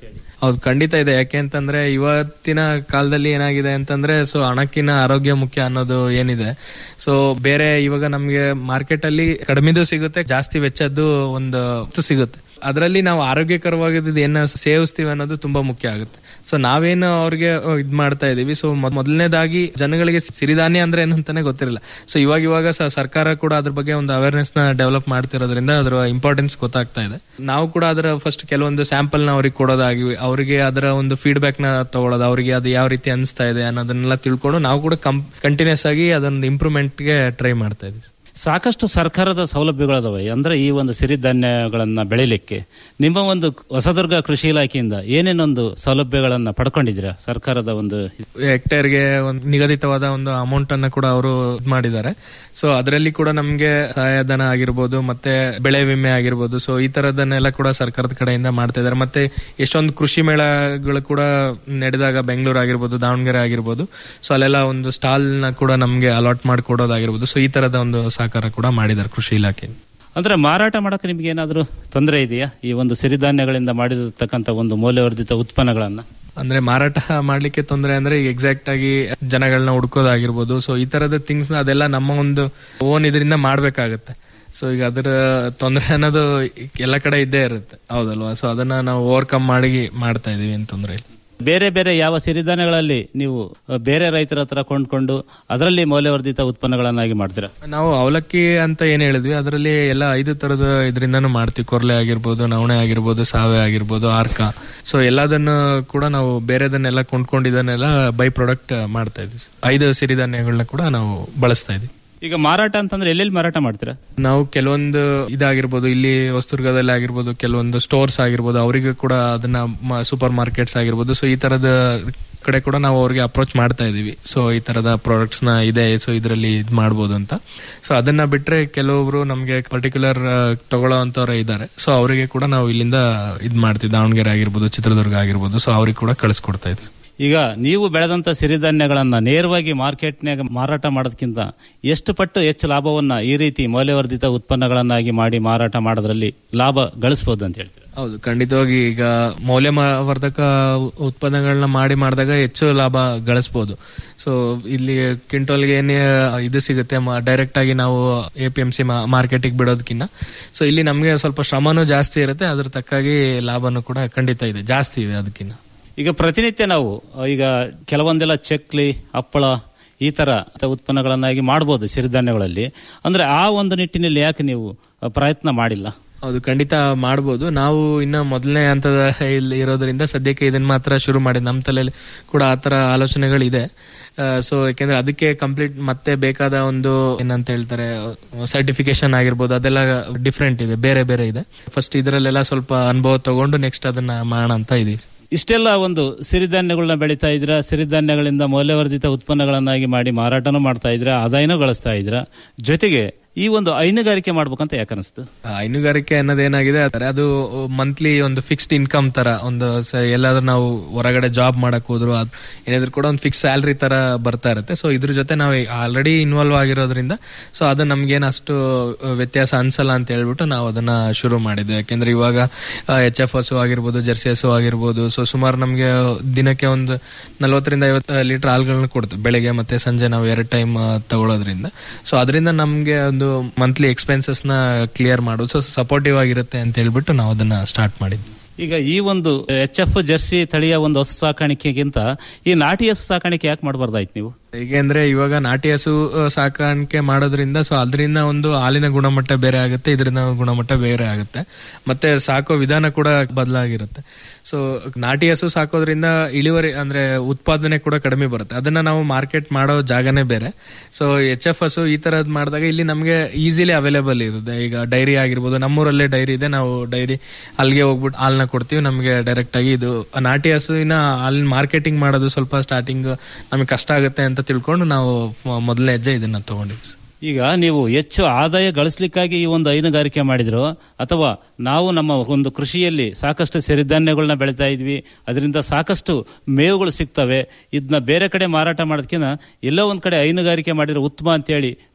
ಹೌದು ಖಂಡಿತ ಇದೆ ಯಾಕೆ ಅಂತಂದ್ರೆ ಇವತ್ತಿನ ಕಾಲದಲ್ಲಿ ಏನಾಗಿದೆ ಅಂತಂದ್ರೆ ಸೊ ಹಣಕ್ಕಿನ ಆರೋಗ್ಯ ಮುಖ್ಯ ಅನ್ನೋದು ಏನಿದೆ ಸೊ ಬೇರೆ ಇವಾಗ ನಮ್ಗೆ ಮಾರ್ಕೆಟ್ ಅಲ್ಲಿ ಕಡಿಮೆದು ಸಿಗುತ್ತೆ ಜಾಸ್ತಿ ವೆಚ್ಚದ್ದು ಒಂದು ವಸ್ತು ಸಿಗುತ್ತೆ ಅದರಲ್ಲಿ ನಾವು ಆರೋಗ್ಯಕರವಾಗಿದ್ದು ಏನ ಸೇವಿಸ್ತೀವಿ ಅನ್ನೋದು ತುಂಬಾ ಮುಖ್ಯ ಆಗುತ್ತೆ ಸೊ ನಾವೇನು ಅವ್ರಿಗೆ ಇದ್ ಮಾಡ್ತಾ ಇದೀವಿ ಸೊ ಮೊದಲನೇದಾಗಿ ಜನಗಳಿಗೆ ಸಿರಿಧಾನ್ಯ ಅಂದ್ರೆ ಏನು ಅಂತಾನೆ ಗೊತ್ತಿರಲ್ಲ ಸೊ ಇವಾಗ ಇವಾಗ ಸ- ಸರ್ಕಾರ ಕೂಡ ಅದ್ರ ಬಗ್ಗೆ ಒಂದು ಅವೇರ್ನೆಸ್ ನ ಡೆವಲಪ್ ಮಾಡ್ತಿರೋದ್ರಿಂದ ಅದರ ಇಂಪಾರ್ಟೆನ್ಸ್ ಗೊತ್ತಾಗ್ತಾ ಇದೆ ನಾವು ಕೂಡ ಅದರ ಫಸ್ಟ್ ಕೆಲವೊಂದು ಸ್ಯಾಂಪಲ್ ನ ಅವ್ರಿಗೆ ಕೊಡೋದಾಗಿ ಅವರಿಗೆ ಅದರ ಒಂದು ಫೀಡ್ಬ್ಯಾಕ್ ನ ತಗೊಳ್ಳೋದು ಅವರಿಗೆ ಅದು ಯಾವ ರೀತಿ ಅನಿಸ್ತಾ ಇದೆ ಅನ್ನೋದನ್ನೆಲ್ಲ ತಿಳ್ಕೊಂಡು ನಾವು ಕೂಡ ಕಂಟಿನ್ಯೂಸ್ ಆಗಿ ಅದೊಂದು ಇಂಪ್ರೂವ್ಮೆಂಟ್ ಗೆ ಟ್ರೈ ಮಾಡ್ತಾ ಇದೀವಿ ಸಾಕಷ್ಟು ಸರ್ಕಾರದ ಸೌಲಭ್ಯಗಳದಾವೆ ಅಂದ್ರೆ ಈ ಒಂದು ಸಿರಿಧಾನ್ಯಗಳನ್ನ ಬೆಳಿಲಿಕ್ಕೆ ನಿಮ್ಮ ಒಂದು ಹೊಸದುರ್ಗ ಕೃಷಿ ಇಲಾಖೆಯಿಂದ ಏನೇನೊಂದು ಸೌಲಭ್ಯಗಳನ್ನ ಪಡ್ಕೊಂಡಿದ್ದೀರಾ ಸರ್ಕಾರದ ಒಂದು ಹೆಕ್ಟೇರ್ಗೆ ಒಂದು ನಿಗದಿತವಾದ ಒಂದು ಅಮೌಂಟ್ ಅನ್ನ ಕೂಡ ಅವರು ಇದ್ ಮಾಡಿದ್ದಾರೆ ಸೊ ಅದರಲ್ಲಿ ಕೂಡ ನಮ್ಗೆ ಸಹಾಯಧನ ಆಗಿರ್ಬೋದು ಮತ್ತೆ ಬೆಳೆ ವಿಮೆ ಆಗಿರ್ಬೋದು ಸೊ ಈ ತರದನ್ನೆಲ್ಲ ಕೂಡ ಸರ್ಕಾರದ ಕಡೆಯಿಂದ ಮಾಡ್ತಾ ಇದ್ದಾರೆ ಮತ್ತೆ ಎಷ್ಟೊಂದು ಕೃಷಿ ಮೇಳಗಳು ಕೂಡ ನಡೆದಾಗ ಬೆಂಗಳೂರು ಆಗಿರ್ಬೋದು ದಾವಣಗೆರೆ ಆಗಿರ್ಬೋದು ಸೊ ಅಲ್ಲೆಲ್ಲ ಒಂದು ಸ್ಟಾಲ್ ನ ಕೂಡ ನಮ್ಗೆ ಅಲಾಟ್ ಮಾಡಿ ಕೊಡೋದಾಗಿರ್ಬೋದು ಸೊ ಈ ತರದ ಒಂದು ಸಹಕಾರ ಕೂಡ ಮಾಡಿದ್ದಾರೆ ಕೃಷಿ ಇಲಾಖೆ ಅಂದ್ರೆ ಮಾರಾಟ ಮಾಡಕ್ಕೆ ನಿಮ್ಗೆ ಏನಾದರೂ ತೊಂದರೆ ಇದೆಯಾ ಈ ಒಂದು ಸಿರಿಧಾನ್ಯಗಳಿಂದ ಮಾಡಿರತಕ್ಕಂತ ಒಂದು ಮೌಲ್ಯವರ್ಧಿತ ಉತ್ಪನ್ನಗಳನ್ನ ಅಂದ್ರೆ ಮಾರಾಟ ಮಾಡ್ಲಿಕ್ಕೆ ತೊಂದರೆ ಅಂದ್ರೆ ಈಗ ಎಕ್ಸಾಕ್ಟ್ ಆಗಿ ಜನಗಳನ್ನ ಹುಡ್ಕೋದಾಗಿರ್ಬೋದು ಸೊ ಈ ತರದ ಥಿಂಗ್ಸ್ ನ ಅದೆಲ್ಲ ನಮ್ಮ ಒಂದು ಓನ್ ಇದರಿಂದ ಮಾಡ್ಬೇಕಾಗತ್ತೆ ಸೊ ಈಗ ಅದರ ತೊಂದರೆ ಅನ್ನೋದು ಎಲ್ಲ ಕಡೆ ಇದ್ದೇ ಇರುತ್ತೆ ಹೌದಲ್ವಾ ಸೊ ಅದನ್ನ ನಾವು ಓವರ್ಕಮ್ ಮಾಡಿ ಮಾಡ್ತಾ ಇದೀವಿ ಅಂತ ತೊಂದರೆ ಇಲ್ಲ ಬೇರೆ ಬೇರೆ ಯಾವ ಸಿರಿಧಾನ್ಯಗಳಲ್ಲಿ ನೀವು ಅ, ಬೇರೆ ರೈತರ ಹತ್ರ ಕೊಂಡ್ಕೊಂಡು ಅದರಲ್ಲಿ ಮೌಲ್ಯವರ್ಧಿತ ಉತ್ಪನ್ನಗಳನ್ನಾಗಿ ಮಾಡ್ತೀರಾ ನಾವು ಅವಲಕ್ಕಿ ಅಂತ ಏನ್ ಹೇಳಿದ್ವಿ ಅದರಲ್ಲಿ ಎಲ್ಲ ಐದು ತರದ ಇದರಿಂದಾನು ಮಾಡ್ತೀವಿ ಕೊರ್ಲೆ ಆಗಿರ್ಬೋದು ನವಣೆ ಆಗಿರ್ಬೋದು ಸಾವೆ ಆಗಿರ್ಬೋದು ಆರ್ಕ ಸೊ ಎಲ್ಲದನ್ನು ಕೂಡ ನಾವು ಬೇರೆದನ್ನೆಲ್ಲ ಕೊಂಡ್ಕೊಂಡಿದ್ದನ್ನೆಲ್ಲ ಬೈ ಪ್ರಾಡಕ್ಟ್ ಮಾಡ್ತಾ ಇದ್ವಿ ಐದು ಸಿರಿಧಾನ್ಯಗಳನ್ನ ಕೂಡ ನಾವು ಬಳಸ್ತಾ ಇದೀವಿ ಈಗ ಮಾರಾಟ ಅಂತಂದ್ರೆ ಎಲ್ಲೆಲ್ಲಿ ಮಾರಾಟ ಮಾಡ್ತೀರಾ ನಾವು ಕೆಲವೊಂದು ಇದಾಗಿರ್ಬೋದು ಇಲ್ಲಿ ಹೊಸದುರ್ಗದಲ್ಲಿ ಆಗಿರ್ಬೋದು ಕೆಲವೊಂದು ಸ್ಟೋರ್ಸ್ ಆಗಿರ್ಬೋದು ಅವರಿಗೂ ಕೂಡ ಅದನ್ನ ಸೂಪರ್ ಮಾರ್ಕೆಟ್ಸ್ ಆಗಿರ್ಬೋದು ಸೊ ಈ ತರದ ಕಡೆ ಕೂಡ ನಾವು ಅವ್ರಿಗೆ ಅಪ್ರೋಚ್ ಮಾಡ್ತಾ ಇದೀವಿ ಸೊ ಈ ತರದ ಪ್ರಾಡಕ್ಟ್ಸ್ ನ ಇದೆ ಸೊ ಇದರಲ್ಲಿ ಇದ್ ಮಾಡ್ಬೋದು ಅಂತ ಸೊ ಅದನ್ನ ಬಿಟ್ರೆ ಕೆಲವೊಬ್ರು ನಮ್ಗೆ ಪರ್ಟಿಕ್ಯುಲರ್ ತಗೊಳ್ಳೋ ಅಂತವ್ರೆ ಇದ್ದಾರೆ ಸೊ ಅವರಿಗೆ ಕೂಡ ನಾವು ಇಲ್ಲಿಂದ ಇದ್ ಮಾಡ್ತೀವಿ ದಾವಣಗೆರೆ ಆಗಿರ್ಬೋದು ಚಿತ್ರದುರ್ಗ ಆಗಿರ್ಬೋದು ಸೊ ಅವ್ರಿಗೆ ಕೂಡ ಕಳಿಸ್ಕೊಡ್ತಾ ಇದ್ವಿ ಈಗ ನೀವು ಬೆಳೆದಂತ ಸಿರಿಧಾನ್ಯಗಳನ್ನ ನೇರವಾಗಿ ಮಾರ್ಕೆಟ್ನಾಗ ಮಾರಾಟ ಮಾಡೋದಕ್ಕಿಂತ ಎಷ್ಟು ಪಟ್ಟು ಹೆಚ್ಚು ಲಾಭವನ್ನ ಈ ರೀತಿ ಮೌಲ್ಯವರ್ಧಿತ ಉತ್ಪನ್ನಗಳನ್ನಾಗಿ ಮಾಡಿ ಮಾರಾಟ ಮಾಡೋದ್ರಲ್ಲಿ ಲಾಭ ಗಳಿಸಬಹುದು ಅಂತ ಹೇಳ್ತೀರಾ ಹೌದು ಖಂಡಿತವಾಗಿ ಈಗ ಮೌಲ್ಯವರ್ಧಕ ಉತ್ಪನ್ನಗಳನ್ನ ಮಾಡಿ ಮಾಡಿದಾಗ ಹೆಚ್ಚು ಲಾಭ ಗಳಿಸಬಹುದು ಸೊ ಇಲ್ಲಿ ಕ್ವಿಂಟಲ್ಗೆ ಏನೇ ಇದು ಸಿಗುತ್ತೆ ಡೈರೆಕ್ಟ್ ಆಗಿ ನಾವು ಎ ಪಿ ಎಂ ಸಿ ಮಾರ್ಕೆಟಿಗೆ ಬಿಡೋದಕ್ಕಿಂತ ಸೊ ಇಲ್ಲಿ ನಮಗೆ ಸ್ವಲ್ಪ ಶ್ರಮನೂ ಜಾಸ್ತಿ ಇರುತ್ತೆ ಅದ್ರ ತಕ್ಕಾಗಿ ಲಾಭನೂ ಕೂಡ ಖಂಡಿತ ಇದೆ ಜಾಸ್ತಿ ಇದೆ ಅದಕ್ಕಿಂತ ಈಗ ಪ್ರತಿನಿತ್ಯ ನಾವು ಅ, ಈಗ ಕೆಲವೊಂದೆಲ್ಲ ಚಕ್ಲಿ ಹಪ್ಪಳ ಈ ತರ ಉತ್ಪನ್ನಗಳನ್ನಾಗಿ ಮಾಡಬಹುದು ಸಿರಿಧಾನ್ಯಗಳಲ್ಲಿ ಅಂದ್ರೆ ಆ ಒಂದು ನಿಟ್ಟಿನಲ್ಲಿ ಯಾಕೆ ನೀವು ಅ, ಪ್ರಯತ್ನ ಮಾಡಿಲ್ಲ ಹೌದು ಖಂಡಿತ ಮಾಡ್ಬೋದು ನಾವು ಇನ್ನ ಮೊದಲನೇ ಹಂತದ ಇಲ್ಲಿ ಇರೋದ್ರಿಂದ ಸದ್ಯಕ್ಕೆ ಇದನ್ನ ಮಾತ್ರ ಶುರು ಮಾಡಿ ನಮ್ಮ ತಲೆಯಲ್ಲಿ ಕೂಡ ಆತರ ಆಲೋಚನೆಗಳಿದೆ ಸೊ ಯಾಕೆಂದ್ರೆ ಅದಕ್ಕೆ ಕಂಪ್ಲೀಟ್ ಮತ್ತೆ ಬೇಕಾದ ಒಂದು ಏನಂತ ಹೇಳ್ತಾರೆ ಸರ್ಟಿಫಿಕೇಶನ್ ಆಗಿರ್ಬೋದು ಅದೆಲ್ಲ ಡಿಫ್ರೆಂಟ್ ಇದೆ ಬೇರೆ ಬೇರೆ ಇದೆ ಫಸ್ಟ್ ಇದರಲ್ಲೆಲ್ಲ ಸ್ವಲ್ಪ ಅನುಭವ ತಗೊಂಡು ನೆಕ್ಸ್ಟ್ ಅದನ್ನ ಮಾಡೋಣ ಅಂತ ಇದೀವಿ ಇಷ್ಟೆಲ್ಲ ಒಂದು ಸಿರಿಧಾನ್ಯಗಳನ್ನ ಬೆಳೀತಾ ಇದ್ರ ಸಿರಿಧಾನ್ಯಗಳಿಂದ ಮೌಲ್ಯವರ್ಧಿತ ಉತ್ಪನ್ನಗಳನ್ನಾಗಿ ಮಾಡಿ ಮಾರಾಟನೂ ಮಾಡ್ತಾ ಇದ್ರ ಆದಾಯನೂ ಗಳಿಸ್ತಾ ಇದ್ರ ಜೊತೆಗೆ ಈ ಒಂದು ಹೈನುಗಾರಿಕೆ ಮಾಡ್ಬೇಕಂತ ಯಾಕೆ ಅನಿಸ್ತು ಆ, ಹೈನುಗಾರಿಕೆ ಅನ್ನೋದೇನಾಗಿದೆ ಆದರೆ ಅದು ಮಂತ್ಲಿ ಒಂದು ಫಿಕ್ಸ್ಡ್ ಇನ್ಕಮ್ ತರ ಒಂದು ಸ- ಎಲ್ಲಾದ್ರೂ ನಾವು ಹೊರಗಡೆ ಜಾಬ್ ಮಾಡಕ್ ಹೋದ್ರು ಅದ್ ಏನಾದ್ರು ಕೂಡ ಒಂದು ಫಿಕ್ಸ್ ಸ್ಯಾಲ್ರಿ ತರ ಬರ್ತಾ ಇರುತ್ತೆ ಸೊ ಇದ್ರ ಜೊತೆ ನಾವು ಆಲ್ರೆಡಿ ಇನ್ವಾಲ್ವ್ ಆಗಿರೋದ್ರಿಂದ ಸೊ ಅದು ನಮ್ಗೇನು ಅಷ್ಟು ವ್ಯತ್ಯಾಸ ಅನ್ಸಲ್ಲ ಅಂತ ಹೇಳ್ಬಿಟ್ಟು ನಾವು ಅದನ್ನ ಶುರು ಮಾಡಿದ್ವಿ ಯಾಕೆಂದ್ರೆ ಇವಾಗ ಎಚ್ ಎಫ್ ಹಸು ಆಗಿರ್ಬೋದು ಜರ್ಸಿ ಹಸು ಆಗಿರ್ಬೋದು ಸೊ ಸುಮಾರು ನಮ್ಗೆ ದಿನಕ್ಕೆ ಒಂದು ನಲ್ವತ್ತರಿಂದ ಐವತ್ತು ಲೀಟರ್ ಹಾಲ್ಗಳನ್ನ ಕೊಡ್ತೀವಿ ಬೆಳಿಗ್ಗೆ ಮತ್ತೆ ಸಂಜೆ ನಾವು ಎರಡು ಟೈಮ್ ತಗೊಳ್ಳೋದ್ರಿಂದ ಸೊ ಅದರಿಂದ ನಮ್ಗೆ ಒಂದು ಮಂತ್ಲಿ ಎಕ್ಸ್ಪೆನ್ಸಸ್ ನ ಕ್ಲಿಯರ್ ಮಾಡೋದು ಸೊ ಸಪೋರ್ಟಿವ್ ಆಗಿರುತ್ತೆ ಅಂತ ಹೇಳ್ಬಿಟ್ಟು ನಾವು ಅದನ್ನ ಸ್ಟಾರ್ಟ್ ಮಾಡಿದ್ವಿ ಈಗ ಈ ಒಂದು ಎಚ್ ಎಫ್ ಜರ್ಸಿ ತಳಿಯ ಒಂದು ಹಸು ಸಾಕಾಣಿಕೆಗಿಂತ ಈ ನಾಟಿ ಹಸು ಸಾಕಾಣಿಕೆ ಯಾಕೆ ಮಾಡಬಾರ್ದಾಯ್ತು ನೀವು ಹೇಗೆ ಅಂದ್ರೆ ಇವಾಗ ನಾಟಿ ಹಸು ಆ, ಸಾಕಾಣಿಕೆ ಮಾಡೋದ್ರಿಂದ ಸೊ ಅದರಿಂದ ಒಂದು ಹಾಲಿನ ಗುಣಮಟ್ಟ ಬೇರೆ ಆಗುತ್ತೆ ಇದರಿಂದ ಗುಣಮಟ್ಟ ಬೇರೆ ಆಗುತ್ತೆ ಮತ್ತೆ ಸಾಕೋ ವಿಧಾನ ಕೂಡ ಬದಲಾಗಿರುತ್ತೆ ಸೊ ನಾಟಿ ಹಸು ಸಾಕೋದ್ರಿಂದ ಇಳುವರಿ ಅಂದ್ರೆ ಉತ್ಪಾದನೆ ಕೂಡ ಕಡಿಮೆ ಬರುತ್ತೆ ಅದನ್ನ ನಾವು ಮಾರ್ಕೆಟ್ ಮಾಡೋ ಜಾಗನೇ ಬೇರೆ ಸೊ ಎಚ್ ಎಫ್ ಹಸು ಈ ತರದ್ ಮಾಡಿದಾಗ ಇಲ್ಲಿ ನಮಗೆ ಈಸಿಲಿ ಅವೈಲೇಬಲ್ ಇರುತ್ತೆ ಈಗ ಡೈರಿ ಆಗಿರ್ಬೋದು ನಮ್ಮೂರಲ್ಲೇ ಡೈರಿ ಇದೆ ನಾವು ಡೈರಿ ಅಲ್ಲಿಗೆ ಹೋಗ್ಬಿಟ್ಟು ಹಾಲ್ನ ಕೊಡ್ತೀವಿ ನಮಗೆ ಡೈರೆಕ್ಟ್ ಆಗಿ ಇದು ನಾಟಿ ಹಸುವಿನ ಹಾಲಿನ ಮಾರ್ಕೆಟಿಂಗ್ ಮಾಡೋದು ಸ್ವಲ್ಪ ಸ್ಟಾರ್ಟಿಂಗ್ ನಮಗೆ ಕಷ್ಟ ಆಗುತ್ತೆ ಅಂತ ತಿಳ್ಕೊಂಡು ನಾವು ಮ- ಮೊದಲನೇ ಹೆಜ್ಜೆ ಇದನ್ನ ತಗೊಂಡಿವಿ ಈಗ ನೀವು ಹೆಚ್ಚು ಆದಾಯ ಗಳಿಸ್ಲಿಕ್ಕಾಗಿ ಈ ಒಂದು ಹೈನುಗಾರಿಕೆ ಮಾಡಿದ್ರು ಅಥವಾ ನಾವು ನಮ್ಮ ಒಂದು ಕೃಷಿಯಲ್ಲಿ ಸಾಕಷ್ಟು ಸಿರಿಧಾನ್ಯಗಳನ್ನ ಬೆಳೀತಾ ಇದ್ವಿ ಅದರಿಂದ ಸಾಕಷ್ಟು ಮೇವುಗಳು ಸಿಗ್ತವೆ ಇದನ್ನ ಬೇರೆ ಕಡೆ ಮಾರಾಟ ಮಾಡೋದಕ್ಕಿಂತ ಎಲ್ಲೋ ಒಂದ್ ಕಡೆ ಹೈನುಗಾರಿಕೆ ಮಾಡಿದ್ರೆ ಉತ್ತಮ ಅಂತೇಳಿ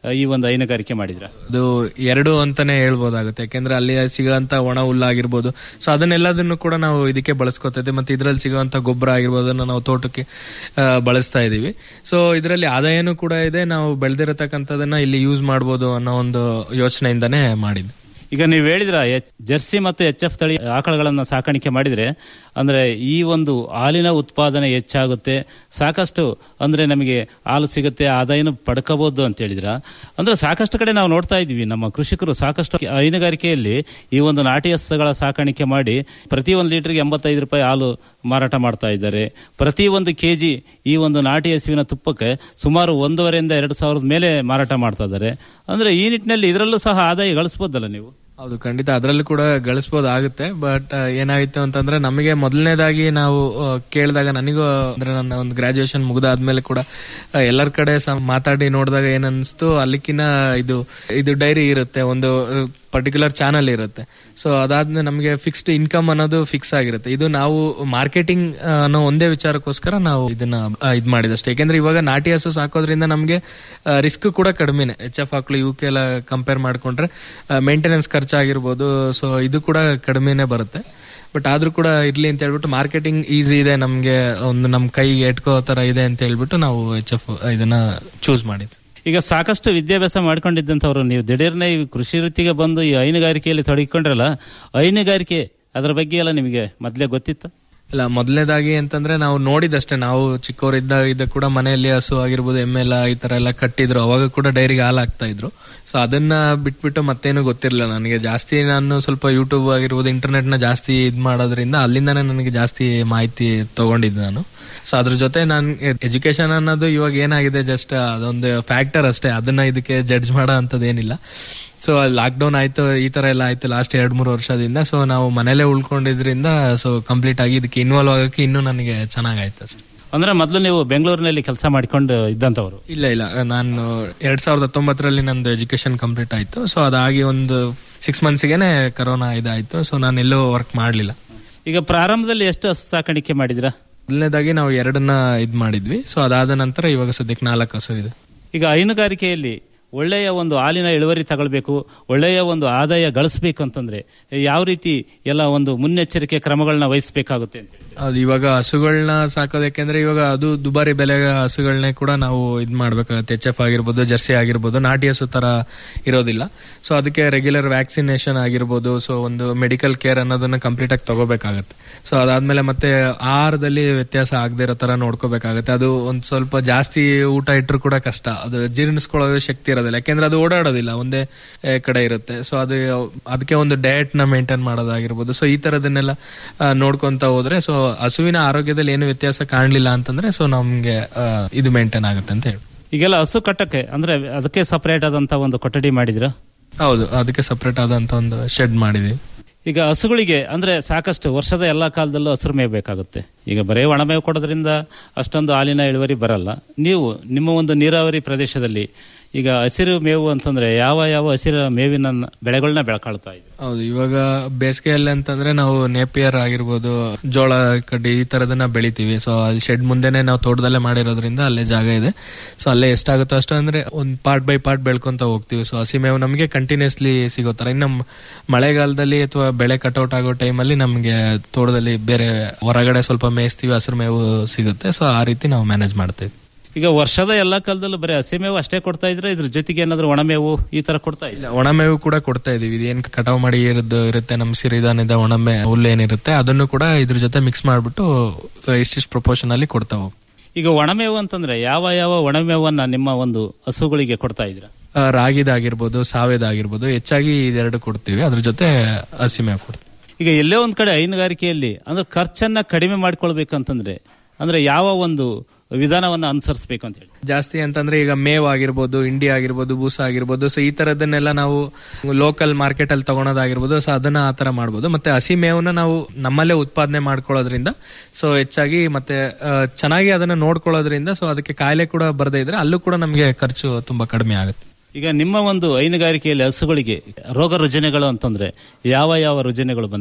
ಈ ಒಂದು ಹೈನುಗಾರಿಕೆ ಮಾಡಿದ್ರ ಅದು ಎರಡು ಅಂತಾನೆ ಹೇಳ್ಬೋದಾಗುತ್ತೆ ಯಾಕೆಂದ್ರೆ ಅಲ್ಲಿ ಸಿಗೋಂತ ಒಣ ಹುಲ್ಲಾಗಿರ್ಬೋದು ಸೊ ಅದನ್ನೆಲ್ಲದನ್ನು ಕೂಡ ನಾವು ಇದಕ್ಕೆ ಬಳಸ್ಕೊತಾ ಇದ್ದೀವಿ ಮತ್ತೆ ಇದರಲ್ಲಿ ಸಿಗೋಂತ ಗೊಬ್ಬರ ಆಗಿರ್ಬೋದು ಅದನ್ನ ನಾವು ತೋಟಕ್ಕೆ ಆ, ಬಳಸ್ತಾ ಇದೀವಿ ಸೊ ಇದರಲ್ಲಿ ಆದಾಯನೂ ಕೂಡ ಇದೆ ನಾವು ಬೆಳೆದಿರತಕ್ಕಂಥದನ್ನ ಇಲ್ಲಿ ಯೂಸ್ ಮಾಡ್ಬೋದು ಅನ್ನೋ ಒಂದು ಯೋಚನೆಯಿಂದಾನೇ ಮಾಡಿದ್ವಿ ಈಗ ನೀವು ಹೇಳಿದ್ರ ಎಚ್- ಜರ್ಸಿ ಮತ್ತು ಎಚ್ ಎಫ್ ತಳಿ ಆಕಳುಗಳನ್ನ ಸಾಕಾಣಿಕೆ ಮಾಡಿದ್ರೆ ಅಂದ್ರೆ ಈ ಒಂದು ಹಾಲಿನ ಉತ್ಪಾದನೆ ಹೆಚ್ಚಾಗುತ್ತೆ ಸಾಕಷ್ಟು ಅಂದ್ರೆ ನಮಗೆ ಹಾಲು ಸಿಗುತ್ತೆ ಆದಾಯನ ಪಡ್ಕೋಬಹುದು ಅಂತ ಹೇಳಿದ್ರ ಅಂದ್ರೆ ಸಾಕಷ್ಟು ಕಡೆ ನಾವು ನೋಡ್ತಾ ಇದ್ವಿ ನಮ್ಮ ಕೃಷಿಕರು ಸಾಕಷ್ಟು ಹೈನುಗಾರಿಕೆಯಲ್ಲಿ ಈ ಒಂದು ನಾಟಿ ಹಸುಗಳ ಸಾಕಾಣಿಕೆ ಮಾಡಿ ಪ್ರತಿ ಒಂದು ಲೀಟರ್ಗೆ ಎಂಬತ್ತೈದು ರೂಪಾಯಿ ಹಾಲು ಮಾರಾಟ ಮಾಡ್ತಾ ಇದ್ದಾರೆ ಪ್ರತಿ ಒಂದು ಕೆಜಿ ಈ ಒಂದು ನಾಟಿ ಹಸುವಿನ ತುಪ್ಪಕ್ಕೆ ಸುಮಾರು ಒಂದೂವರೆಯಿಂದ ಎರಡು ಸಾವಿರದ ಮೇಲೆ ಮಾರಾಟ ಮಾಡ್ತಾ ಇದ್ದಾರೆ ಅಂದ್ರೆ ಈ ನಿಟ್ಟಿನಲ್ಲಿ ಇದರಲ್ಲೂ ಸಹ ಆದಾಯ ಗಳಿಸಬಹುದಲ್ಲ ನೀವು ಹೌದು ಖಂಡಿತ ಅದರಲ್ಲೂ ಕೂಡ ಗಳಿಸಬಹುದಾಗುತ್ತೆ ಬಟ್ ಏನಾಗಿತ್ತು ಅಂತಂದ್ರೆ ನಮಗೆ ಮೊದಲನೇದಾಗಿ ನಾವು ಆ, ಕೇಳಿದಾಗ ನನಗೂ ಅಂದ್ರೆ ನನ್ನ ಒಂದು ಗ್ರಾಜುಯೇಷನ್ ಮುಗಿದಾದ್ಮೇಲೆ ಕೂಡ ಆ, ಎಲ್ಲರ ಕಡೆ ಸ- ಮಾತಾಡಿ ನೋಡಿದಾಗ ಏನನ್ನಿಸ್ತು ಅಲ್ಲಿಕಿನ ಇದು ಇದು ಡೈರಿ ಇರುತ್ತೆ ಒಂದು ಪರ್ಟಿಕ್ಯುಲರ್ ಚಾನಲ್ ಇರುತ್ತೆ ಸೊ ಅದಾದ್ಮೇಲೆ ನಮಗೆ ಫಿಕ್ಸ್ಡ್ ಇನ್ಕಮ್ ಅನ್ನೋದು ಫಿಕ್ಸ್ ಆಗಿರುತ್ತೆ ಇದು ನಾವು ಮಾರ್ಕೆಟಿಂಗ್ ಅನ್ನೋ ಒಂದೇ ವಿಚಾರಕ್ಕೋಸ್ಕರ ನಾವು ಇದನ್ನ ಆ, ಇದ್ ಮಾಡಿದಷ್ಟೇ ಯಾಕೆಂದ್ರೆ ಇವಾಗ ನಾಟಿ ಹಸು ಸಾಕೋದ್ರಿಂದ ನಮಗೆ ರಿಸ್ಕ್ ಕೂಡ ಕಡಿಮೆನೆ ಎಚ್ ಎಫ್ ಹಾಕ್ಲು ಇವಕ್ಕೆಲ್ಲ ಕಂಪೇರ್ ಮಾಡ್ಕೊಂಡ್ರೆ ಮೇಂಟೆನೆನ್ಸ್ ಖರ್ಚಾಗಿರ್ಬೋದು ಸೊ ಇದು ಕೂಡ ಕಡಿಮೆನೆ ಬರುತ್ತೆ ಬಟ್ ಆದ್ರೂ ಕೂಡ ಇರ್ಲಿ ಅಂತ ಹೇಳ್ಬಿಟ್ಟು ಮಾರ್ಕೆಟಿಂಗ್ ಈಸಿ ಇದೆ ನಮ್ಗೆ ಒಂದು ನಮ್ ಕೈಗೆ ಎಟ್ಕೋ ತರ ಇದೆ ಅಂತ ಹೇಳ್ಬಿಟ್ಟು ನಾವು ಎಚ್ ಎಫ್ ಇದನ್ನ ಚೂಸ್ ಮಾಡಿದ್ವಿ ಈಗ ಸಾಕಷ್ಟು ವಿದ್ಯಾಭ್ಯಾಸ ಮಾಡ್ಕೊಂಡಿದ್ದಂಥವ್ರು ನೀವು ದಿಢೀರ್ನೆ ಈ ಕೃಷಿ ವೃತ್ತಿಗೆ ಬಂದು ಈ ಹೈನುಗಾರಿಕೆಯಲ್ಲಿ ತೊಡಗಿಕೊಂಡ್ರಲ್ಲ ಹೈನುಗಾರಿಕೆ ಅದರ ಬಗ್ಗೆ ಎಲ್ಲ ನಿಮಗೆ ಮೊದಲೇ ಗೊತ್ತಿತ್ತು ಇಲ್ಲ ಮೊದಲನೇದಾಗಿ ಅಂತಂದ್ರೆ ನಾವು ನೋಡಿದಷ್ಟೇ ನಾವು ಚಿಕ್ಕವರಿದ್ದಾಗ ಇದ್ದ ಕೂಡ ಮನೆಯಲ್ಲಿ ಹಸು ಆಗಿರ್ಬೋದು ಎಮ್ಮೆ ಎಲ್ಲ ಈ ತರ ಎಲ್ಲ ಕಟ್ಟಿದ್ರು ಅವಾಗ ಕೂಡ ಡೈರಿಗೆ ಹಾಲು ಹಾಕ್ತಾ ಇದ್ರು ಸೊ ಅದನ್ನ ಬಿಟ್ಬಿಟ್ಟು ಮತ್ತೇನು ಗೊತ್ತಿರಲಿಲ್ಲ ನನಗೆ ಜಾಸ್ತಿ ನಾನು ಸ್ವಲ್ಪ ಯೂಟ್ಯೂಬ್ ಆಗಿರ್ಬೋದು ಇಂಟರ್ನೆಟ್ ನ ಜಾಸ್ತಿ ಇದ್ ಮಾಡೋದ್ರಿಂದ ಅಲ್ಲಿಂದಾನೇ ನನಗೆ ಜಾಸ್ತಿ ಮಾಹಿತಿ ತಗೊಂಡಿದ್ದು ನಾನು ಸೊ ಅದ್ರ ಜೊತೆ ನಾನು ಎಜುಕೇಶನ್ ಅನ್ನೋದು ಇವಾಗ ಏನಾಗಿದೆ ಜಸ್ಟ್ ಅದೊಂದು ಫ್ಯಾಕ್ಟರ್ ಅಷ್ಟೇ ಅದನ್ನ ಇದಕ್ಕೆ ಜಡ್ಜ್ ಮಾಡೋ ಅಂತದ್ದು ಏನಿಲ್ಲ ಸೊ ಲಾಕ್ಡೌನ್ ಆಯ್ತು ಈ ತರ ಎಲ್ಲ ಆಯ್ತು ಲಾಸ್ಟ್ ಎರಡ್ ಮೂರು ವರ್ಷದಿಂದ ಸೊ ನಾವು ಮನೇಲೆ ಉಳ್ಕೊಂಡಿದ್ರಿಂದ ಸೊ ಕಂಪ್ಲೀಟ್ ಆಗಿ ಇದಕ್ಕೆ ಇನ್ವಾಲ್ವ್ ಆಗಕ್ಕೆ ಇನ್ನೂ ನನಗೆ ಚೆನ್ನಾಗಾಯ್ತು ಅಷ್ಟೇ ಅಂದ್ರೆ ಮೊದಲು ನೀವು ಬೆಂಗಳೂರಿನಲ್ಲಿ ಕೆಲಸ ಮಾಡಿಕೊಂಡು ಇದ್ದಂಥವ್ರು ಇಲ್ಲ ಇಲ್ಲ ನಾನು ಎರಡ್ ಸಾವಿರದ ಹತ್ತೊಂಬತ್ತರಲ್ಲಿ ನಂದು ಎಜುಕೇಶನ್ ಕಂಪ್ಲೀಟ್ ಆಯ್ತು ಸೊ ಅದಾಗಿ ಒಂದು ಸಿಕ್ಸ್ ಮಂತ್ಸ್ಗೆನೆ ಕರೋನಾ ಇದಾಯ್ತು ಸೊ ನಾನು ಎಲ್ಲೂ ವರ್ಕ್ ಮಾಡಲಿಲ್ಲ ಈಗ ಪ್ರಾರಂಭದಲ್ಲಿ ಎಷ್ಟು ಹಸು ಸಾಕಾಣಿಕೆ ಮಾಡಿದ್ರಾ ಮೊದಲನೇದಾಗಿ ನಾವು ಎರಡನ್ನ ಇದ್ ಮಾಡಿದ್ವಿ ಸೊ ಅದಾದ ನಂತರ ಇವಾಗ ಸದ್ಯಕ್ಕೆ ನಾಲ್ಕು ಹಸು ಇದೆ ಈಗ ಹೈನುಗಾರಿಕೆಯಲ್ಲಿ ಒಳ್ಳೆಯ ಒಂದು ಹಾಲಿನ ಇಳುವರಿ ತಗೊಳ್ಬೇಕು ಒಳ್ಳೆಯ ಒಂದು ಆದಾಯ ಗಳಿಸಬೇಕು ಅಂತಂದ್ರೆ ಯಾವ ರೀತಿ ಎಲ್ಲ ಒಂದು ಮುನ್ನೆಚ್ಚರಿಕೆ ಕ್ರಮಗಳನ್ನ ವಹಿಸಬೇಕಾಗುತ್ತೆ ಅಂತ ಹೇಳಿ ಅದು ಇವಾಗ ಹಸುಗಳನ್ನ ಸಾಕೋದು ಯಾಕೆಂದ್ರೆ ಇವಾಗ ಅದು ದುಬಾರಿ ಬೆಲೆ ಹಸುಗಳನ್ನೇ ಕೂಡ ನಾವು ಇದ್ ಮಾಡ್ಬೇಕಾಗತ್ತೆ ಎಚ್ ಎಫ್ ಆಗಿರ್ಬೋದು ಜರ್ಸಿ ಆಗಿರ್ಬೋದು ನಾಟಿ ಹಸು ತರ ಇರೋದಿಲ್ಲ ಸೊ ಅದಕ್ಕೆ ರೆಗ್ಯುಲರ್ ವ್ಯಾಕ್ಸಿನೇಷನ್ ಆಗಿರ್ಬೋದು ಸೊ ಒಂದು ಮೆಡಿಕಲ್ ಕೇರ್ ಅನ್ನೋದನ್ನ ಕಂಪ್ಲೀಟ್ ಆಗಿ ತಗೋಬೇಕಾಗತ್ತೆ ಸೊ ಅದಾದ್ಮೇಲೆ ಮತ್ತೆ ಆಹಾರದಲ್ಲಿ ವ್ಯತ್ಯಾಸ ಆಗದೆ ಇರೋ ತರ ನೋಡ್ಕೋಬೇಕಾಗತ್ತೆ ಅದು ಒಂದ್ ಸ್ವಲ್ಪ ಜಾಸ್ತಿ ಊಟ ಇಟ್ಟರು ಕೂಡ ಕಷ್ಟ ಅದು ಜೀರ್ಣಿಸ್ಕೊಳ್ಳೋ ಶಕ್ತಿ ಇರೋದಿಲ್ಲ ಯಾಕೆಂದ್ರೆ ಅದು ಓಡಾಡೋದಿಲ್ಲ ಒಂದೇ ಆ, ಕಡೆ ಇರುತ್ತೆ ಸೊ ಅದು ಅದಕ್ಕೆ ಒಂದು ಡಯಟ್ ನ ಮೇಂಟೈನ್ ಮಾಡೋದಾಗಿರ್ಬೋದು ಸೊ ಈ ತರದನ್ನೆಲ್ಲ ಆ, ನೋಡ್ಕೊಂತ ಹೋದ್ರೆ ಸೊ ಹಸುವಿನ ಆರೋಗ್ಯದಲ್ಲಿ ಏನು ವ್ಯತ್ಯಾಸ ಕಾಣಲಿಲ್ಲ ಅಂತಂದ್ರೆ ಸೊ ನಮ್ಗೆ ಆ, ಇದು ಮೇಂಟೈನ್ ಆಗುತ್ತೆ ಅಂತ ಹೇಳಿ ಈಗೆಲ್ಲ ಹಸು ಕಟ್ಟಕ್ಕೆ ಅಂದ್ರೆ ಅದಕ್ಕೆ ಸಪರೇಟ್ ಆದಂತ ಒಂದು ಕೊಠಡಿ ಮಾಡಿದ್ರ ಹೌದು ಅದಕ್ಕೆ ಸಪರೇಟ್ ಆದಂತ ಒಂದು ಶೆಡ್ ಮಾಡಿದೀವಿ ಈಗ ಹಸುಗಳಿಗೆ ಅಂದ್ರೆ ಸಾಕಷ್ಟು ವರ್ಷದ ಎಲ್ಲಾ ಕಾಲದಲ್ಲೂ ಹಸಿರು ಮೇವು ಬೇಕಾಗುತ್ತೆ ಈಗ ಬರೇ ಒಣಮೇವು ಕೊಡೋದ್ರಿಂದ ಅಷ್ಟೊಂದು ಹಾಲಿನ ಇಳುವರಿ ಬರಲ್ಲ ನೀವು ನಿಮ್ಮ ಒಂದು ನೀರಾವರಿ ಪ್ರದೇಶದಲ್ಲಿ ಈಗ ಹಸಿರು ಮೇವು ಅಂತಂದ್ರೆ ಯಾವ ಯಾವ ಹಸಿರು ಮೇವಿನ ಬೆಳೆಗಳನ್ನ ಬೆಳ್ಕೊಳ್ತಾ ಇದೆ ಹೌದು ಇವಾಗ ಬೇಸಿಗೆಯಲ್ಲಿ ಅಂತಂದ್ರೆ ನಾವು ನೇಪಿಯರ್ ಆಗಿರ್ಬೋದು ಜೋಳ ಕಡ್ಡಿ ಈ ತರದನ್ನ ಬೆಳಿತೀವಿ ಸೊ ಅಲ್ಲಿ ಶೆಡ್ ಮುಂದೆನೆ ನಾವು ತೋಟದಲ್ಲೇ ಮಾಡಿರೋದ್ರಿಂದ ಅಲ್ಲೇ ಜಾಗ ಇದೆ ಸೊ ಅಲ್ಲೇ ಎಷ್ಟಾಗುತ್ತೋ ಅಷ್ಟು ಅಂದ್ರೆ ಒಂದ್ ಪಾರ್ಟ್ ಬೈ ಪಾರ್ಟ್ ಬೆಳ್ಕೊಂತ ಹೋಗ್ತೀವಿ ಸೊ ಹಸಿ ಮೇವು ನಮಗೆ ಕಂಟಿನ್ಯೂಸ್ಲಿ ಸಿಗೋ ತರ ಇನ್ನು ಮಳೆಗಾಲದಲ್ಲಿ ಅಥವಾ ಬೆಳೆ ಕಟೌಟ್ ಆಗೋ ಟೈಮಲ್ಲಿ ನಮಗೆ ತೋಟದಲ್ಲಿ ಬೇರೆ ಹೊರಗಡೆ ಸ್ವಲ್ಪ ಮೇಯಿಸ್ತೀವಿ ಹಸಿರು ಮೇವು ಸಿಗುತ್ತೆ ಸೊ ಆ ರೀತಿ ನಾವು ಮ್ಯಾನೇಜ್ ಮಾಡ್ತೀವಿ ಈಗ ವರ್ಷದ ಎಲ್ಲಾ ಕಾಲದಲ್ಲೂ ಬರೀ ಹಸಿ ಮೇವು ಅಷ್ಟೇ ಕೊಡ್ತಾ ಇದ್ರೆ ಇದ್ರ ಜೊತೆಗೆ ಏನಾದ್ರು ಒಣಮೇವು ಈ ತರ ಕೊಡ್ತಾ ಇಲ್ಲ ಒಣಮೇವು ಕೂಡ ಕೊಡ್ತಾ ಇದೀವಿ ಇದೇನ್ ಕಟಾವ್ ಮಾಡಿ ಇರೋದು ಇರುತ್ತೆ ನಮ್ ಸಿರಿಧಾನ್ಯದ ಒಣಮೆ ಹುಲ್ಲು ಏನಿರುತ್ತೆ ಅದನ್ನು ಕೂಡ ಇದ್ರ ಜೊತೆ ಮಿಕ್ಸ್ ಮಾಡ್ಬಿಟ್ಟು ಇಷ್ಟಿಷ್ಟು ಪ್ರಪೋರ್ಷನ್ ಅಲ್ಲಿ ಕೊಡ್ತಾ ಹೋಗ್ತೀವಿ ಈಗ ಒಣಮೇವು ಅಂತಂದ್ರೆ ಯಾವ ಯಾವ ಒಣಮೇವನ್ನ ನಿಮ್ಮ ಒಂದು ಹಸುಗಳಿಗೆ ಕೊಡ್ತಾ ಇದ್ರ ಆ, ರಾಗಿದಾಗಿರ್ಬೋದು ಸಾವೆದಾಗಿರ್ಬೋದು ಹೆಚ್ಚಾಗಿ ಇದೆರಡು ಕೊಡ್ತೀವಿ ಅದ್ರ ಜೊತೆ ಹಸಿ ಮೇವು ಕೊಡ್ತೀವಿ ಈಗ ಎಲ್ಲೇ ಒಂದ್ ಕಡೆ ಹೈನುಗಾರಿಕೆಯಲ್ಲಿ ಅಂದ್ರೆ ಖರ್ಚನ್ನ ಕಡಿಮೆ ಮಾಡ್ಕೊಳ್ಬೇಕಂತಂದ್ರೆ ಅಂದ್ರೆ ಯಾವ ಒಂದು ವಿಧಾನವನ್ನ ಅನುಸರಿಸಬೇಕು ಅಂತ ಹೇಳಿ ಜಾಸ್ತಿ ಅಂತಂದ್ರೆ ಈಗ ಮೇವ್ ಆಗಿರ್ಬೋದು ಇಂಡಿ ಆಗಿರ್ಬೋದು ಬೂಸ ಆಗಿರ್ಬೋದು ಸೊ ಈ ತರದನ್ನೆಲ್ಲ ನಾವು ಲೋಕಲ್ ಮಾರ್ಕೆಟ್ ಅಲ್ಲಿ ತಗೊಳೋದಾಗಿರ್ಬೋದು ಸೊ ಅದನ್ನ ಆ ತರ ಮಾಡ್ಬೋದು ಮತ್ತೆ ಹಸಿ ಮೇವನ್ನ ನಾವು ನಮ್ಮಲ್ಲೇ ಉತ್ಪಾದನೆ ಮಾಡ್ಕೊಳ್ಳೋದ್ರಿಂದ ಸೊ ಹೆಚ್ಚಾಗಿ ಮತ್ತೆ ಆ, ಚೆನ್ನಾಗಿ ಅದನ್ನ ನೋಡ್ಕೊಳ್ಳೋದ್ರಿಂದ ಸೊ ಅದಕ್ಕೆ ಕಾಯಿಲೆ ಕೂಡ ಬರದೇ ಇದ್ರೆ ಅಲ್ಲೂ ಕೂಡ ನಮಗೆ ಖರ್ಚು ತುಂಬಾ ಕಡಿಮೆ ಆಗುತ್ತೆ ಈಗ ನಿಮ್ಮ ಒಂದು ಹೈನುಗಾರಿಕೆಯಲ್ಲಿ ಹಸುಗಳಿಗೆ ರೋಗ ರುಜಿನಗಳು ಅಂತಂದ್ರೆ ಯಾವ ಯಾವ ರುಜಿನಗಳು ಬಂದವೆ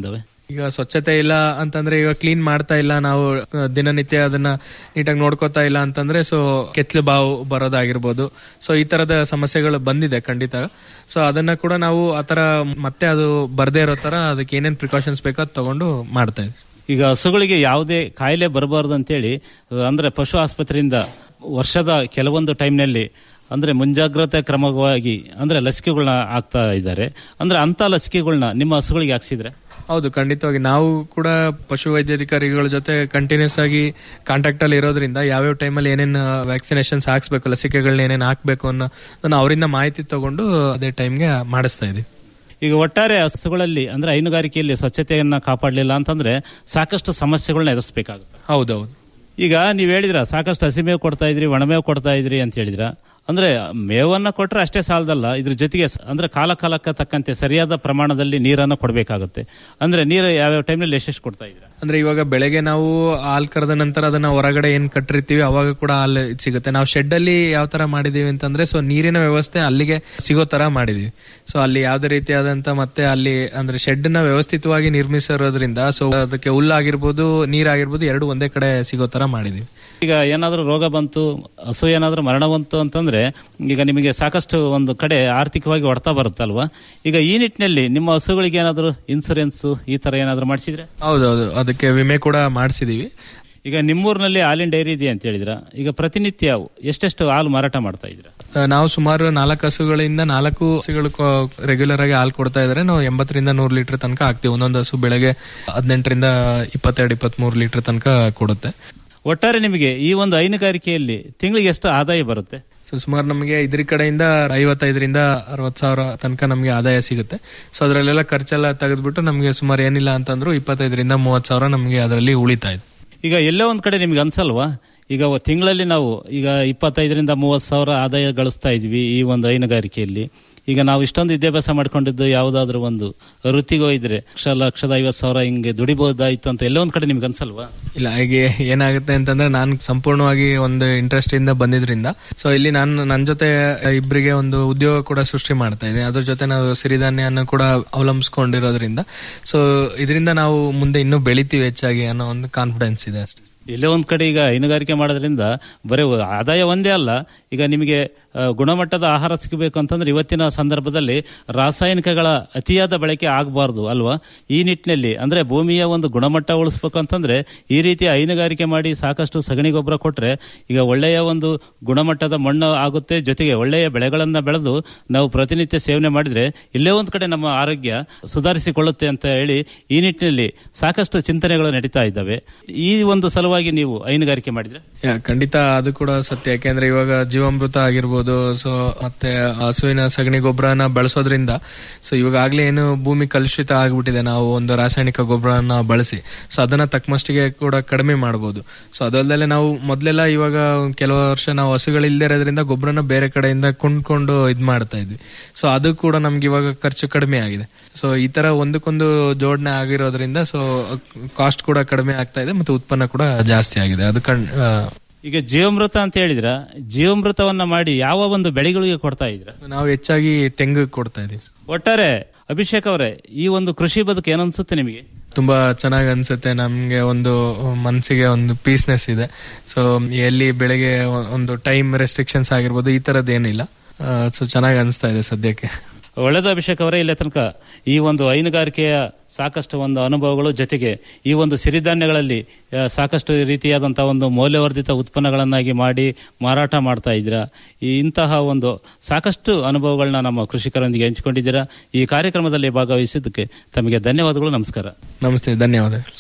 ಈಗ ಸ್ವಚ್ಛತೆ ಇಲ್ಲ ಅಂತಂದ್ರೆ ಈಗ ಕ್ಲೀನ್ ಮಾಡ್ತಾ ಇಲ್ಲ ನಾವು ಆ, ದಿನನಿತ್ಯ ಅದನ್ನ ನೀಟಾಗಿ ನೋಡ್ಕೋತಾ ಇಲ್ಲ ಅಂತಂದ್ರೆ ಸೊ ಕೆತ್ಲು ಬಾವು ಬರೋದಾಗಿರ್ಬೋದು ಸೊ ಈ ತರದ ಸಮಸ್ಯೆಗಳು ಬಂದಿದೆ ಖಂಡಿತ ಸೊ ಅದನ್ನ ಕೂಡ ನಾವು ಆತರ ಮತ್ತೆ ಅದು ಬರ್ದೇ ಇರೋ ತರ ಅದಕ್ಕೆ ಏನೇನ್ ಪ್ರಿಕಾಷನ್ಸ್ ಬೇಕೋ ಅದು ತಗೊಂಡು ಮಾಡ್ತಾ ಇದ್ವಿ ಈಗ ಹಸುಗಳಿಗೆ ಯಾವುದೇ ಕಾಯಿಲೆ ಬರಬಾರದು ಅಂತೇಳಿ ಅಹ್, ಅಂದ್ರೆ ಪಶು ಆಸ್ಪತ್ರೆಯಿಂದ ವರ್ಷದ ಕೆಲವೊಂದು ಟೈಮ್ನಲ್ಲಿ ಅಂದ್ರೆ ಮುಂಜಾಗ್ರತೆ ಕ್ರಮವಾಗಿ ಅಂದ್ರೆ ಲಸಿಕೆಗಳನ್ನ ಹಾಕ್ತಾ ಇದ್ದಾರೆ ಅಂದ್ರೆ ಅಂತ ಲಸಿಕೆಗಳನ್ನ ನಿಮ್ಮ ಹಸುಗಳಿಗೆ ಹಾಕ್ಸಿದ್ರೆ ಹೌದು ಖಂಡಿತವಾಗಿ ನಾವು ಕೂಡ ಪಶು ವೈದ್ಯಾಧಿಕಾರಿಗಳ ಜೊತೆ ಕಂಟಿನ್ಯೂಸ್ ಆಗಿ ಕಾಂಟ್ಯಾಕ್ಟ್ ಅಲ್ಲಿ ಇರೋದ್ರಿಂದ ಯಾವ್ಯಾವ ಟೈಮಲ್ಲಿ ಏನೇನು ವ್ಯಾಕ್ಸಿನೇಷನ್ಸ್ ಹಾಕ್ಸ್ಬೇಕು ಲಸಿಕೆಗಳನ್ನ ಏನೇನು ಹಾಕ್ಬೇಕು ಅನ್ನೋ ಅದನ್ನ ಅವರಿಂದ ಮಾಹಿತಿ ತಗೊಂಡು ಅದೇ ಟೈಮ್ಗೆ ಮಾಡಿಸ್ತಾ ಇದೀವಿ ಈಗ ಒಟ್ಟಾರೆ ಹಸುಗಳಲ್ಲಿ ಅಂದ್ರೆ ಹೈನುಗಾರಿಕೆಯಲ್ಲಿ ಸ್ವಚ್ಛತೆಯನ್ನ ಕಾಪಾಡಲಿಲ್ಲ ಅಂತಂದ್ರೆ ಸಾಕಷ್ಟು ಸಮಸ್ಯೆಗಳನ್ನ ಎದುರಿಸಬೇಕಾಗುತ್ತೆ ಹೌದೌದು ಈಗ ನೀವ್ ಹೇಳಿದ್ರ ಸಾಕಷ್ಟು ಹಸಿಮೇವು ಕೊಡ್ತಾ ಇದ್ರಿ ಒಣಮೇವು ಕೊಡ್ತಾ ಇದ್ರಿ ಅಂತ ಹೇಳಿದ್ರ ಅಂದ್ರೆ ಮೇವನ್ನ ಕೊಟ್ರೆ ಅಷ್ಟೇ ಸಾಲದಲ್ಲ ಇದ್ರ ಜೊತೆಗೆ ಸ- ಅಂದ್ರೆ ಕಾಲ ಕಾಲಕ್ಕೆ ತಕ್ಕಂತೆ ಸರಿಯಾದ ಪ್ರಮಾಣದಲ್ಲಿ ನೀರನ್ನ ಕೊಡಬೇಕಾಗುತ್ತೆ ಅಂದ್ರೆ ನೀರು ಯಾವ್ಯಾವ ಟೈಮ್ನಲ್ಲಿ ಎಷ್ಟೆಷ್ಟು ಕೊಡ್ತಾ ಇದ್ರ ಅಂದ್ರೆ ಇವಾಗ ಬೆಳಗ್ಗೆ ನಾವು ಹಾಲ್ ಕರೆದ ನಂತರ ಅದನ್ನ ಹೊರಗಡೆ ಏನ್ ಕಟ್ಟಿರ್ತೀವಿ ಅವಾಗ ಕೂಡ ಹಾಲು ಇದ್ ಸಿಗುತ್ತೆ ನಾವು ಶೆಡ್ ಅಲ್ಲಿ ಯಾವ ತರ ಮಾಡಿದೀವಿ ಅಂತಂದ್ರೆ ಸೊ ನೀರಿನ ವ್ಯವಸ್ಥೆ ಅಲ್ಲಿಗೆ ಸಿಗೋ ತರ ಮಾಡಿದೀವಿ ಸೊ ಅಲ್ಲಿ ಯಾವ್ದೇ ರೀತಿಯಾದಂತ ಮತ್ತೆ ಅಲ್ಲಿ ಅಂದ್ರೆ ಶೆಡ್ ನ ವ್ಯವಸ್ಥಿತವಾಗಿ ನಿರ್ಮಿಸಿರೋದ್ರಿಂದ ಸೊ ಅದಕ್ಕೆ ಹುಲ್ಲಾಗಿರ್ಬೋದು ನೀರಾಗಿರ್ಬೋದು ಎರಡು ಒಂದೇ ಕಡೆ ಸಿಗೋ ತರ ಮಾಡಿದೀವಿ ಈಗ ಏನಾದ್ರೂ ರೋಗ ಬಂತು ಹಸು ಏನಾದ್ರೂ ಮರಣ ಬಂತು ಅಂತಂದ್ರೆ ಈಗ ನಿಮಗೆ ಸಾಕಷ್ಟು ಒಂದು ಕಡೆ ಆರ್ಥಿಕವಾಗಿ ಹೊಡ್ತಾ ಬರುತ್ತಲ್ವಾ ಈಗ ಈ ನಿಟ್ಟಿನಲ್ಲಿ ನಿಮ್ಮ ಹಸುಗಳಿಗೆ ಏನಾದ್ರು ಇನ್ಸೂರೆನ್ಸ್ ಈ ತರ ಏನಾದ್ರು ಮಾಡಿಸಿದ್ರೆ ಹೌದೌದು ಅದಕ್ಕೆ ವಿಮೆ ಕೂಡ ಮಾಡಿಸಿದೀವಿ ಈಗ ನಿಮ್ಮೂರಿನಲ್ಲಿ ಹಾಲಿನ ಡೈರಿ ಇದೆ ಅಂತ ಹೇಳಿದ್ರ ಈಗ ಪ್ರತಿನಿತ್ಯ ಎಷ್ಟೆಷ್ಟು ಹಾಲು ಮಾರಾಟ ಮಾಡ್ತಾ ಇದ್ರ ಆ, ನಾವು ಸುಮಾರು ನಾಲ್ಕು ಹಸುಗಳಿಂದ ನಾಲ್ಕು ಹಸುಗಳು ರೆಗ್ಯುಲರ್ ಆಗಿ ಹಾಲು ಕೊಡ್ತಾ ಇದ್ರೆ ನಾವು ಎಂಬತ್ತರಿಂದ ನೂರು ಲೀಟರ್ ತನಕ ಹಾಕ್ತಿವಿ ಒಂದೊಂದು ಹಸು ಬೆಳಗ್ಗೆ ಹದಿನೆಂಟರಿಂದ ಇಪ್ಪತ್ತೆರಡು ಇಪ್ಪತ್ಮೂರು ಲೀಟರ್ ತನಕ ಕೊಡುತ್ತೆ ಒಟ್ಟಾರೆ ನಿಮಗೆ ಈ ಒಂದು ಹೈನುಗಾರಿಕೆಯಲ್ಲಿ ತಿಂಗಳಿಗೆ ಎಷ್ಟು ಆದಾಯ ಬರುತ್ತೆ ಸೊ ಸುಮಾರು ನಮಗೆ ಇದ್ರ ಕಡೆಯಿಂದ ಐವತ್ತೈದರಿಂದ ಅರವತ್ತು ಸಾವಿರ ತನಕ ನಮಗೆ ಆದಾಯ ಸಿಗುತ್ತೆ ಸೊ ಅದರಲ್ಲೆಲ್ಲ ಖರ್ಚೆಲ್ಲ ತೆಗೆದ್ಬಿಟ್ಟು ನಮಗೆ ಸುಮಾರು ಏನಿಲ್ಲ ಅಂತಂದ್ರು ಇಪ್ಪತ್ತೈದರಿಂದ ಮೂವತ್ತು ಸಾವಿರ ನಮಗೆ ಅದರಲ್ಲಿ ಉಳಿತಾ ಇದೆ ಈಗ ಎಲ್ಲೋ ಒಂದ್ ಕಡೆ ನಿಮ್ಗೆ ಅನ್ಸಲ್ವಾ ಈಗ ಒ- ತಿಂಗಳಲ್ಲಿ ನಾವು ಈಗ ಇಪ್ಪತ್ತೈದರಿಂದ ಮೂವತ್ತು ಸಾವಿರ ಆದಾಯ ಗಳಿಸ್ತಾ ಇದ್ವಿ ಈ ಒಂದು ಹೈನುಗಾರಿಕೆಯಲ್ಲಿ ಈಗ ನಾವು ಇಷ್ಟೊಂದು ವಿದ್ಯಾಭ್ಯಾಸ ಮಾಡ್ಕೊಂಡಿದ್ದು ಯಾವುದಾದ್ರೂ ಒಂದು ವೃತ್ತಿಗೋ ಇದ್ರೆ ಲಕ್ಷ ಲಕ್ಷದ ಐವತ್ತು ಸಾವಿರ ಹಿಂಗೆ ದುಡಿಬಹುದಾಯ್ತು ಅಂತ ಎಲ್ಲೋ ಒಂದ್ ಕಡೆ ನಿಮ್ಗೆ ಅನ್ಸಲ್ವಾ ಇಲ್ಲ ಹಾಗೆ ಏನಾಗುತ್ತೆ ಅಂತಂದ್ರೆ ನಾನು ಸಂಪೂರ್ಣವಾಗಿ ಒಂದು ಇಂಟ್ರೆಸ್ಟ್ ಇಂದ ಬಂದಿದ್ರಿಂದ ಸೊ ಇಲ್ಲಿ ನಾನು ನನ್ನ ಜೊತೆ ಇಬ್ಬರಿಗೆ ಒಂದು ಉದ್ಯೋಗ ಕೂಡ ಸೃಷ್ಟಿ ಮಾಡ್ತಾ ಇದ್ದೀನಿ ಅದ್ರ ಜೊತೆ ನಾವು ಸಿರಿಧಾನ್ಯನ ಕೂಡ ಅವಲಂಬಿಸ್ಕೊಂಡಿರೋದ್ರಿಂದ ಸೊ ಇದರಿಂದ ನಾವು ಮುಂದೆ ಇನ್ನೂ ಬೆಳಿತೀವಿ ಹೆಚ್ಚಾಗಿ ಅನ್ನೋ ಒಂದು ಕಾನ್ಫಿಡೆನ್ಸ್ ಇದೆ ಅಷ್ಟೇ ಎಲ್ಲೋ ಒಂದ್ ಕಡೆ ಈಗ ಹೈನುಗಾರಿಕೆ ಮಾಡೋದ್ರಿಂದ ಬರೀ ಆದಾಯ ಒಂದೇ ಅಲ್ಲ ಈಗ ನಿಮಗೆ ಆ, ಗುಣಮಟ್ಟದ ಆಹಾರ ಸಿಗಬೇಕು ಅಂತಂದ್ರೆ ಇವತ್ತಿನ ಸಂದರ್ಭದಲ್ಲಿ ರಾಸಾಯನಿಕಗಳ ಅತಿಯಾದ ಬಳಕೆ ಆಗಬಾರ್ದು ಅಲ್ವಾ ಈ ನಿಟ್ಟಿನಲ್ಲಿ ಅಂದ್ರೆ ಭೂಮಿಯ ಒಂದು ಗುಣಮಟ್ಟ ಉಳಿಸ್ಬೇಕು ಅಂತಂದ್ರೆ ಈ ರೀತಿ ಹೈನುಗಾರಿಕೆ ಮಾಡಿ ಸಾಕಷ್ಟು ಸಗಣಿ ಗೊಬ್ಬರ ಕೊಟ್ರೆ ಈಗ ಒಳ್ಳೆಯ ಒಂದು ಗುಣಮಟ್ಟದ ಮಣ್ಣು ಆಗುತ್ತೆ ಜೊತೆಗೆ ಒಳ್ಳೆಯ ಬೆಳೆಗಳನ್ನ ಬೆಳೆದು ನಾವು ಪ್ರತಿನಿತ್ಯ ಸೇವನೆ ಮಾಡಿದ್ರೆ ಇಲ್ಲೇ ಒಂದ್ ಕಡೆ ನಮ್ಮ ಆರೋಗ್ಯ ಸುಧಾರಿಸಿಕೊಳ್ಳುತ್ತೆ ಅಂತ ಹೇಳಿ ಈ ನಿಟ್ಟಿನಲ್ಲಿ ಸಾಕಷ್ಟು ಚಿಂತನೆಗಳು ನಡೀತಾ ಇದ್ದಾವೆ ಈ ಒಂದು ಸಲುವಾಗಿ ನೀವು ಹೈನುಗಾರಿಕೆ ಮಾಡಿದ್ರೆ ಯಾ, ಖಂಡಿತ ಅದು ಕೂಡ ಸತ್ಯ ಯಾಕೆಂದ್ರೆ ಇವಾಗ ಜೀವಾಮೃತ ಆಗಿರ್ಬೋದು ಸೊ ಮತ್ತೆ ಹಸುವಿನ ಸಗಣಿ ಗೊಬ್ಬರನ ಬಳಸೋದ್ರಿಂದ ಸೊ ಇವಾಗಲೇ ಏನು ಭೂಮಿ ಕಲುಷಿತ ಆಗ್ಬಿಟ್ಟಿದೆ ನಾವು ಒಂದು ರಾಸಾಯನಿಕ ಗೊಬ್ಬರನ ಬಳಸಿ ಸೊ ಅದನ್ನ ತಕ್ಕಮಷ್ಟಿಗೆ ಕೂಡ ಕಡಿಮೆ ಮಾಡಬಹುದು ಸೊ ಅದಲ್ಲದೆ ನಾವು ಮೊದಲೆಲ್ಲ ಇವಾಗ ಕೆಲವು ವರ್ಷ ನಾವು ಹಸುಗಳಿಲ್ಲದೆ ಇರೋದ್ರಿಂದ ಗೊಬ್ಬರನ ಬೇರೆ ಕಡೆಯಿಂದ ಕೊಂಡ್ಕೊಂಡು ಇದ್ ಮಾಡ್ತಾ ಇದ್ವಿ ಸೊ ಅದು ಕೂಡ ನಮ್ಗೆ ಇವಾಗ ಖರ್ಚು ಕಡಿಮೆ ಆಗಿದೆ ಸೊ ಈ ತರ ಒಂದಕ್ಕೊಂದು ಜೋಡಣೆ ಆಗಿರೋದ್ರಿಂದ ಸೊ ಕಾಸ್ಟ್ ಕೂಡ ಕಡಿಮೆ ಆಗ್ತಾ ಇದೆ ಮತ್ತೆ ಉತ್ಪನ್ನ ಕೂಡ ಜಾಸ್ತಿ ಆಗಿದೆ ಅದು ಕಣ್ ಆ, ಈಗ ಜೀವಾಮೃತ ಅಂತ ಹೇಳಿದ್ರ ಜೀವಾಮೃತವನ್ನ ಮಾಡಿ ಯಾವ ಒಂದು ಬೆಳೆಗಳಿಗೆ ಕೊಡ್ತಾ ಇದ್ರ ನಾವು ಹೆಚ್ಚಾಗಿ ತೆಂಗು ಕೊಡ್ತಾ ಇದೀವಿ ಒಟ್ಟಾರೆ ಅಭಿಷೇಕ್ ಅವರೇ ಈ ಒಂದು ಕೃಷಿ ಬದುಕು ಏನನ್ಸುತ್ತೆ ನಿಮಗೆ ತುಂಬಾ ಚೆನ್ನಾಗಿ ಅನ್ಸುತ್ತೆ ನಮ್ಗೆ ಒಂದು ಮನಸ್ಸಿಗೆ ಒಂದು ಪೀಸ್ನೆಸ್ ಇದೆ ಸೊ ಎಲ್ಲಿ ಬೆಳಗ್ಗೆ ಒಂದು ಟೈಮ್ ರೆಸ್ಟ್ರಿಕ್ಷನ್ಸ್ ಆಗಿರ್ಬೋದು ಈ ತರದ್ ಏನಿಲ್ಲ ಸೊ ಚೆನ್ನಾಗಿ ಅನಿಸ್ತಾ ಇದೆ ಸದ್ಯಕ್ಕೆ ಒಳ್ಳೆದು ಅಭಿಷೇಕ್ ಅವರೇ ಇಲ್ಲೇ ತನಕ ಈ ಒಂದು ಹೈನುಗಾರಿಕೆಯ ಸಾಕಷ್ಟು ಒಂದು ಅನುಭವಗಳು ಜೊತೆಗೆ ಈ ಒಂದು ಸಿರಿಧಾನ್ಯಗಳಲ್ಲಿ ಆ, ಸಾಕಷ್ಟು ರೀತಿಯಾದಂತಹ ಒಂದು ಮೌಲ್ಯವರ್ಧಿತ ಉತ್ಪನ್ನಗಳನ್ನಾಗಿ ಮಾಡಿ ಮಾರಾಟ ಮಾಡ್ತಾ ಇದ್ದೀರಾ ಈ ಇಂತಹ ಒಂದು ಸಾಕಷ್ಟು ಅನುಭವಗಳನ್ನ ನಮ್ಮ ಕೃಷಿಕರೊಂದಿಗೆ ಹಂಚಿಕೊಂಡಿದ್ದೀರಾ ಈ ಕಾರ್ಯಕ್ರಮದಲ್ಲಿ ಭಾಗವಹಿಸಿದ್ದಕ್ಕೆ ತಮಗೆ ಧನ್ಯವಾದಗಳು ನಮಸ್ಕಾರ ನಮಸ್ತೆ ಧನ್ಯವಾದಗಳು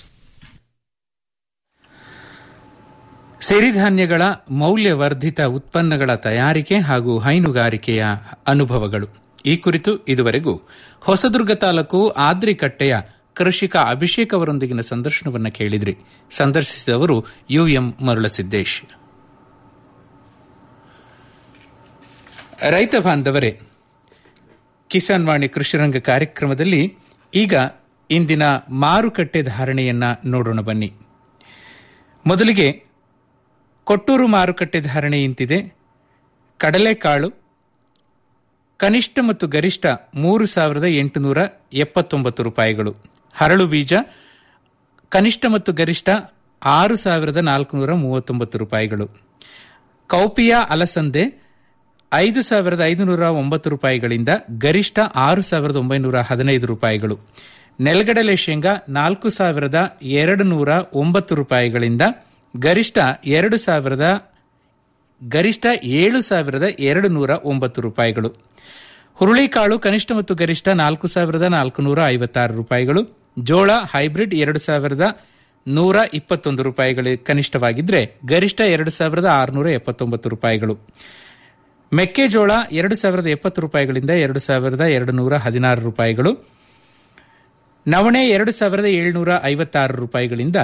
ಸಿರಿಧಾನ್ಯಗಳ ಮೌಲ್ಯವರ್ಧಿತ ಉತ್ಪನ್ನಗಳ ತಯಾರಿಕೆ ಹಾಗೂ ಹೈನುಗಾರಿಕೆಯ ಅನುಭವಗಳು ಈ ಕುರಿತು ಇದುವರೆಗೂ ಹೊಸದುರ್ಗ ತಾಲೂಕು ಆದ್ರಿಕಟ್ಟೆಯ ಕೃಷಿಕ ಅಭಿಷೇಕ್ ಅವರೊಂದಿಗಿನ ಸಂದರ್ಶನವನ್ನು ಕೇಳಿದ್ರಿ ಸಂದರ್ಶಿಸಿದವರು ಯುಎಂ ಮರುಳಸಿದ್ದೇಶ್ ರೈತ ಬಾಂಧವರೇ ಕಿಸಾನ್ ವಾಣಿ ಕೃಷಿರಂಗ ಕಾರ್ಯಕ್ರಮದಲ್ಲಿ ಈಗ ಇಂದಿನ ಮಾರುಕಟ್ಟೆ ಧಾರಣೆಯನ್ನ ನೋಡೋಣ ಬನ್ನಿ ಮೊದಲಿಗೆ ಕೊಟ್ಟೂರು ಮಾರುಕಟ್ಟೆ ಧಾರಣೆ ಇಂತಿದೆ ಕಡಲೆಕಾಳು ಕನಿಷ್ಠ ಮತ್ತು ಗರಿಷ್ಠ ಮೂರು ಸಾವಿರದ ಎಂಟುನೂರ ಎಪ್ಪತ್ತೊಂಬತ್ತು ರೂಪಾಯಿಗಳು ಹರಳು ಬೀಜ ಕನಿಷ್ಠ ಮತ್ತು ಗರಿಷ್ಠ ಆರು ಸಾವಿರದ ನಾಲ್ಕುನೂರ ಮೂವತ್ತೊಂಬತ್ತು ರೂಪಾಯಿಗಳು ಕೌಪಿಯ ಅಲಸಂದೆ ಐದು ಸಾವಿರದ ಐದುನೂರ ಒಂಬತ್ತು ರೂಪಾಯಿಗಳಿಂದ ಗರಿಷ್ಠ ಆರು ಸಾವಿರದ ಒಂಬೈನೂರ ಹದಿನೈದು ರೂಪಾಯಿಗಳು ನೆಲಗಡಲೆ ಶೇಂಗಾ ನಾಲ್ಕು ಸಾವಿರದ ಎರಡು ನೂರ ಒಂಬತ್ತು ರೂಪಾಯಿಗಳಿಂದ ಗರಿಷ್ಠ ಎರಡು ಸಾವಿರದ ಗರಿಷ್ಠ ಏಳು ಸಾವಿರದ ಎರಡು ನೂರ ಒಂಬತ್ತು ರೂಪಾಯಿಗಳು ಹುರುಳಿಕಾಳು ಕನಿಷ್ಠ ಮತ್ತು ಗರಿಷ್ಠ ನಾಲ್ಕು ಸಾವಿರದ ನಾಲ್ಕುನೂರ ಐವತ್ತಾರು ರೂಪಾಯಿಗಳು ಜೋಳ ಹೈಬ್ರಿಡ್ ಎರಡು ಸಾವಿರದ ನೂರ ಇಪ್ಪತ್ತೊಂದು ರೂಪಾಯಿಗಳು ಕನಿಷ್ಠವಾಗಿದ್ದರೆ ಗರಿಷ್ಠ ಎರಡು ಸಾವಿರದ ಆರುನೂರ ಎಪ್ಪತ್ತೊಂಬತ್ತು ರೂಪಾಯಿಗಳು ಮೆಕ್ಕೆಜೋಳ ಎರಡು ಸಾವಿರದ ಎಪ್ಪತ್ತು ರೂಪಾಯಿಗಳಿಂದ ಎರಡು ಸಾವಿರದ ಎರಡು ನೂರ ಹದಿನಾರು ರೂಪಾಯಿಗಳು ನವಣೆ ಎರಡು ಸಾವಿರದ ಏಳುನೂರ ಐವತ್ತಾರು ರೂಪಾಯಿಗಳಿಂದ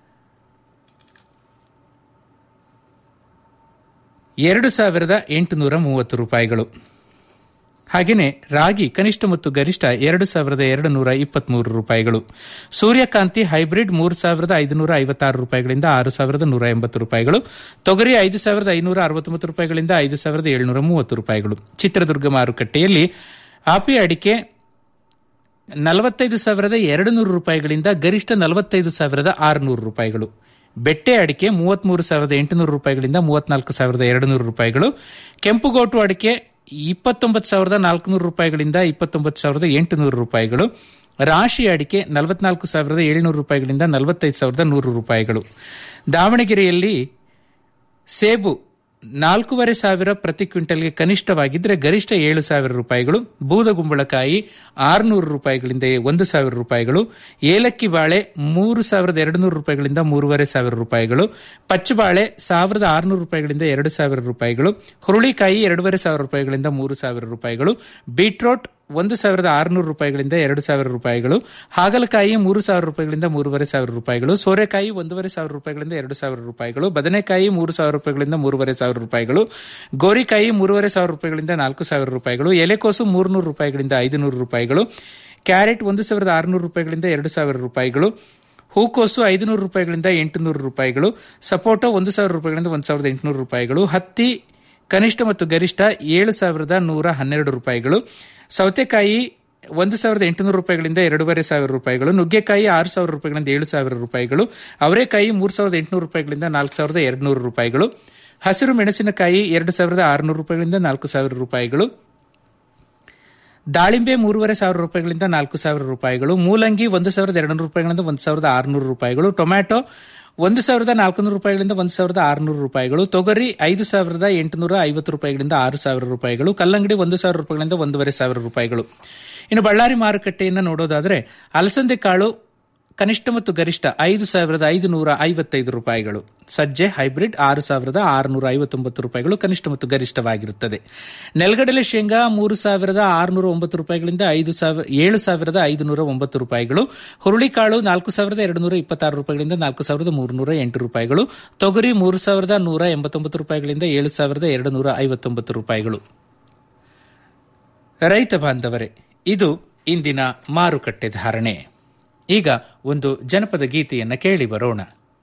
ಎರಡು ಸಾವಿರದ ಎಂಟುನೂರ ಮೂವತ್ತು ರೂಪಾಯಿಗಳು ಹಾಗೆಯೇ ರಾಗಿ ಕನಿಷ್ಠ ಮತ್ತು ಗರಿಷ್ಠ ಎರಡು ಸಾವಿರದ ಎರಡು ನೂರ ಇಪ್ಪತ್ಮೂರು ರೂಪಾಯಿಗಳು ಸೂರ್ಯಕಾಂತಿ ಹೈಬ್ರಿಡ್ ಮೂರು ಸಾವಿರದ ಐದುನೂರ ಐವತ್ತಾರು ರೂಪಾಯಿಗಳಿಂದ ಆರು ಸಾವಿರದ ನೂರ ಎಂಬತ್ತು ರೂಪಾಯಿಗಳು ತೊಗರಿ ಐದು ಸಾವಿರದ ಐನೂರ ಅರವತ್ತೊಂಬತ್ತು ರೂಪಾಯಿಗಳಿಂದ ಐದು ಸಾವಿರದ ಏಳುನೂರ ಮೂವತ್ತು ರೂಪಾಯಿಗಳು ಚಿತ್ರದುರ್ಗ ಮಾರುಕಟ್ಟೆಯಲ್ಲಿ ಆಪಿ ಅಡಿಕೆ ನಲವತ್ತೈದು ಸಾವಿರದ ಎರಡು ನೂರು ರೂಪಾಯಿಗಳಿಂದ ಗರಿಷ್ಠ ನಲವತ್ತೈದು ಸಾವಿರದ ಆರುನೂರು ರೂಪಾಯಿಗಳು ಬೆಟ್ಟೆ ಅಡಿಕೆ ಮೂವತ್ಮೂರು ಸಾವಿರದ ಎಂಟುನೂರು ರೂಪಾಯಿಗಳಿಂದ ಮೂವತ್ನಾಲ್ಕು ಸಾವಿರದ ಎರಡು ನೂರು ರೂಪಾಯಿಗಳು ಕೆಂಪುಗೋಟು ಅಡಿಕೆ ಇಪ್ಪತ್ತೊಂಬತ್ತು ಸಾವಿರದ ನಾಲ್ಕುನೂರು ರೂಪಾಯಿಗಳಿಂದ ಇಪ್ಪತ್ತೊಂಬತ್ತು ಸಾವಿರದ ಎಂಟುನೂರು ರೂಪಾಯಿಗಳು ರಾಶಿ ಅಡಿಕೆ ನಲವತ್ನಾಲ್ಕು ಸಾವಿರದ ಏಳುನೂರು ರೂಪಾಯಿಗಳಿಂದ ನಲವತ್ತೈದು ಸಾವಿರದ ನೂರು ರೂಪಾಯಿಗಳು ದಾವಣಗೆರೆಯಲ್ಲಿ ಸೇಬು ನಾಲ್ಕೂವರೆ ಸಾವಿರ ಪ್ರತಿ ಕ್ವಿಂಟಲ್ಗೆ ಕನಿಷ್ಠವಾಗಿದ್ದರೆ ಗರಿಷ್ಠ ಏಳು ಸಾವಿರ ರೂಪಾಯಿಗಳು ಬೂದಗುಂಬಳಕಾಯಿ ಆರುನೂರು ರೂಪಾಯಿಗಳಿಂದ ಒಂದು ಸಾವಿರ ರೂಪಾಯಿಗಳು ಏಲಕ್ಕಿ ಬಾಳೆ ಮೂರು ಸಾವಿರದ ಎರಡು ನೂರು ರೂಪಾಯಿಗಳಿಂದ ಮೂರುವರೆ ಸಾವಿರ ರೂಪಾಯಿಗಳು ಪಚ್ಚಬಾಳೆ ಸಾವಿರದ ಆರುನೂರು ರೂಪಾಯಿಗಳಿಂದ ಎರಡು ಸಾವಿರ ರೂಪಾಯಿಗಳು ಹುರುಳಿಕಾಯಿ ಎರಡೂವರೆ ಸಾವಿರ ರೂಪಾಯಿಗಳಿಂದ ಮೂರು ಸಾವಿರ ರೂಪಾಯಿಗಳು ಬೀಟ್ರೋಟ್ ಒಂದು ಸಾವಿರದ ಆರುನೂರು ರೂಪಾಯಿಗಳಿಂದ ಎರಡು ಸಾವಿರ ರೂಪಾಯಿಗಳು ಹಾಗಲಕಾಯಿ ಮೂರು ಸಾವಿರ ರೂಪಾಯಿಗಳಿಂದ ಮೂರುವರೆ ಸಾವಿರ ರೂಪಾಯಿಗಳು ಸೋರೆಕಾಯಿ ಒಂದೂವರೆ ಸಾವಿರ ರೂಪಾಯಿಗಳಿಂದ ಎರಡು ಸಾವಿರ ರೂಪಾಯಿಗಳು ಬದನೆಕಾಯಿ ಮೂರು ಸಾವಿರ ರೂಪಾಯಿಗಳಿಂದ ಮೂರುವರೆ ಸಾವಿರ ರೂಪಾಯಿಗಳು ಗೋರಿಕಾಯಿ ಮೂರುವರೆ ಸಾವಿರ ರೂಪಾಯಿಗಳಿಂದ ನಾಲ್ಕು ಸಾವಿರ ರೂಪಾಯಿಗಳು ಎಲೆಕೋಸು ಮೂರ್ನೂರು ರೂಪಾಯಿಗಳಿಂದ ಐದು ನೂರು ರೂಪಾಯಿಗಳು ಕ್ಯಾರೆಟ್ ಒಂದು ಸಾವಿರದ ಆರುನೂರು ರೂಪಾಯಿಗಳಿಂದ ಎರಡು ಸಾವಿರ ರೂಪಾಯಿಗಳು ಹೂಕೋಸು ಐದುನೂರು ರೂಪಾಯಿಗಳಿಂದ ಎಂಟುನೂರು ರೂಪಾಯಿಗಳು ಸಪೋಟೋ ಒಂದು ಸಾವಿರ ರೂಪಾಯಿಗಳಿಂದ ಒಂದು ಸಾವಿರದ ಎಂಟುನೂರು ರೂಪಾಯಿಗಳು ಹತ್ತಿ ಕನಿಷ್ಠ ಮತ್ತು ಗರಿಷ್ಠ ಏಳು ಸಾವಿರದ ನೂರ ಹನ್ನೆರಡು ರೂಪಾಯಿಗಳು ಸೌತೆಕಾಯಿ ಒಂದು ಸಾವಿರದ ಎಂಟುನೂರು ರೂಪಾಯಿಗಳಿಂದ ಎರಡೂವರೆ ಸಾವಿರ ರೂಪಾಯಿಗಳು ನುಗ್ಗೆಕಾಯಿ ಆರು ಸಾವಿರ ರೂಪಾಯಿಗಳಿಂದ ಏಳು ಸಾವಿರ ರೂಪಾಯಿಗಳು ಅವರೆಕಾಯಿ ಮೂರು ಸಾವಿರದ ಎಂಟುನೂರು ರೂಪಾಯಿಗಳಿಂದ ನಾಲ್ಕು ಸಾವಿರದ ಎರಡು ನೂರು ರೂಪಾಯಿಗಳು ಹಸಿರು ಮೆಣಸಿನಕಾಯಿ ಎರಡು ಸಾವಿರದ ಆರುನೂರು ರೂಪಾಯಿಗಳಿಂದ ನಾಲ್ಕು ಸಾವಿರ ರೂಪಾಯಿಗಳು ದಾಳಿಂಬೆ ಮೂರುವರೆ ಸಾವಿರ ರೂಪಾಯಿಗಳಿಂದ ನಾಲ್ಕು ಸಾವಿರ ರೂಪಾಯಿಗಳು ಮೂಲಂಗಿ ಒಂದು ಸಾವಿರದ ಎರಡು ನೂರು ರೂಪಾಯಿಗಳಿಂದ ಒಂದು ಸಾವಿರದ ಆರುನೂರು ರೂಪಾಯಿಗಳು ಟೊಮ್ಯಾಟೊ ಒಂದು ಸಾವಿರದ ನಾಲ್ಕುನೂರು ರೂಪಾಯಿಗಳಿಂದ ಒಂದು ಸಾವಿರದ ಆರುನೂರು ರೂಪಾಯಿಗಳು ತೊಗರಿ ಐದು ಸಾವಿರದ ಎಂಟುನೂರ ಐವತ್ತು ರೂಪಾಯಿಗಳಿಂದ ಆರು ಸಾವಿರ ರೂಪಾಯಿಗಳು ಕಲ್ಲಂಗಡಿ ಒಂದು ಸಾವಿರ ರೂಪಾಯಿಗಳಿಂದ ಒಂದೂವರೆ ಸಾವಿರ ರೂಪಾಯಿಗಳು ಇನ್ನು ಬಳ್ಳಾರಿ ಮಾರುಕಟ್ಟೆಯನ್ನು ನೋಡೋದಾದರೆ ಅಲಸಂದೆ ಕಾಳು ಕನಿಷ್ಠ ಮತ್ತು ಗರಿಷ್ಠ ಐದು ಸಾವಿರದ ಐದು ನೂರ ಐವತ್ತೈದು ರೂಪಾಯಿಗಳು ಸಜ್ಜೆ ಹೈಬ್ರಿಡ್ ಆರು ಸಾವಿರದ ಆರುನೂರ ಐವತ್ತೊಂಬತ್ತು ರೂಪಾಯಿಗಳು ಕನಿಷ್ಠ ಮತ್ತು ಗರಿಷ್ಠವಾಗಿರುತ್ತದೆ ನೆಲಗಡಲೆ ಶೇಂಗಾ ಮೂರು ಸಾವಿರದ ಆರುನೂರ ಒಂಬತ್ತು ರೂಪಾಯಿಗಳಿಂದ ಐದು ಸಾವಿರ ಏಳು ಸಾವಿರದ ಐದುನೂರ ಒಂಬತ್ತು ರೂಪಾಯಿಗಳು ಹುರುಳಿಕಾಳು ನಾಲ್ಕು ಸಾವಿರದ ಎರಡು ನೂರ ಇಪ್ಪತ್ತಾರು ರೂಪಾಯಿಗಳಿಂದ ನಾಲ್ಕು ಸಾವಿರದ ಮೂರುನೂರ ಎಂಟು ರೂಪಾಯಿಗಳು ತೊಗರಿ ಮೂರು ಸಾವಿರದ ನೂರ ಎಂಬತ್ತೊಂಬತ್ತು ರೂಪಾಯಿಗಳಿಂದ ಏಳು ಸಾವಿರದ ಎರಡು ನೂರ ಐವತ್ತೊಂಬತ್ತು ರೂಪಾಯಿಗಳು ರೈತ ಬಾಂಧವರೇ ಇದು ಇಂದಿನ ಮಾರುಕಟ್ಟೆ ಧಾರಣೆ ಈಗ ಒಂದು ಜನಪದ ಗೀತೆಯನ್ನ ಕೇಳಿ ಬರೋಣ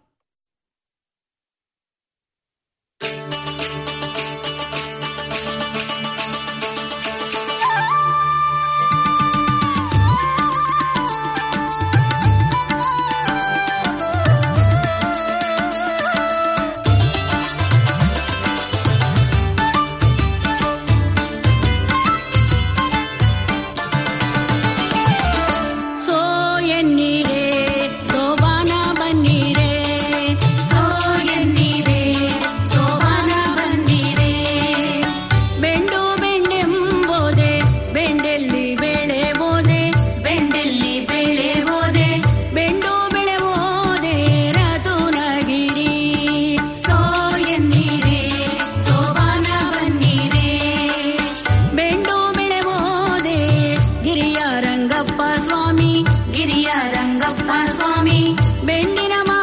ಸೋ ಎನ್ನೀರೆ ಸೋಬಾನ ಬನ್ನೀರೆ ಸೋ ಎನ್ನೀರೆ ಸೋಬಾನ ಬನ್ನೀರೆ ಬೆಂಡು ಬೆಂಡೆಂಬೋದೆ ಬೆಂಡೆಲ್ಲಿ ಬೆಳೆಬೋದೆ ಬೆಂಡೆಲ್ಲಿ ಬೆಳೆಬೋದೆ ಬೆಂಡು ಬೆಳೆಬೋದೆ ರತುನಗಿರಿ ಸೋ ಎನ್ನೀರೆ ಸೋಬಾನ ಬನ್ನೀರೆ ಬೆಂಡು ಬೆಳೆಬೋದೆ ಗಿರಿಯ ರಂಗಪ್ಪ ಸ್ವಾಮಿ ಗಿರಿಯ ರಂಗಪ್ಪ ಸ್ವಾಮಿ ಬೆಂಡಿನ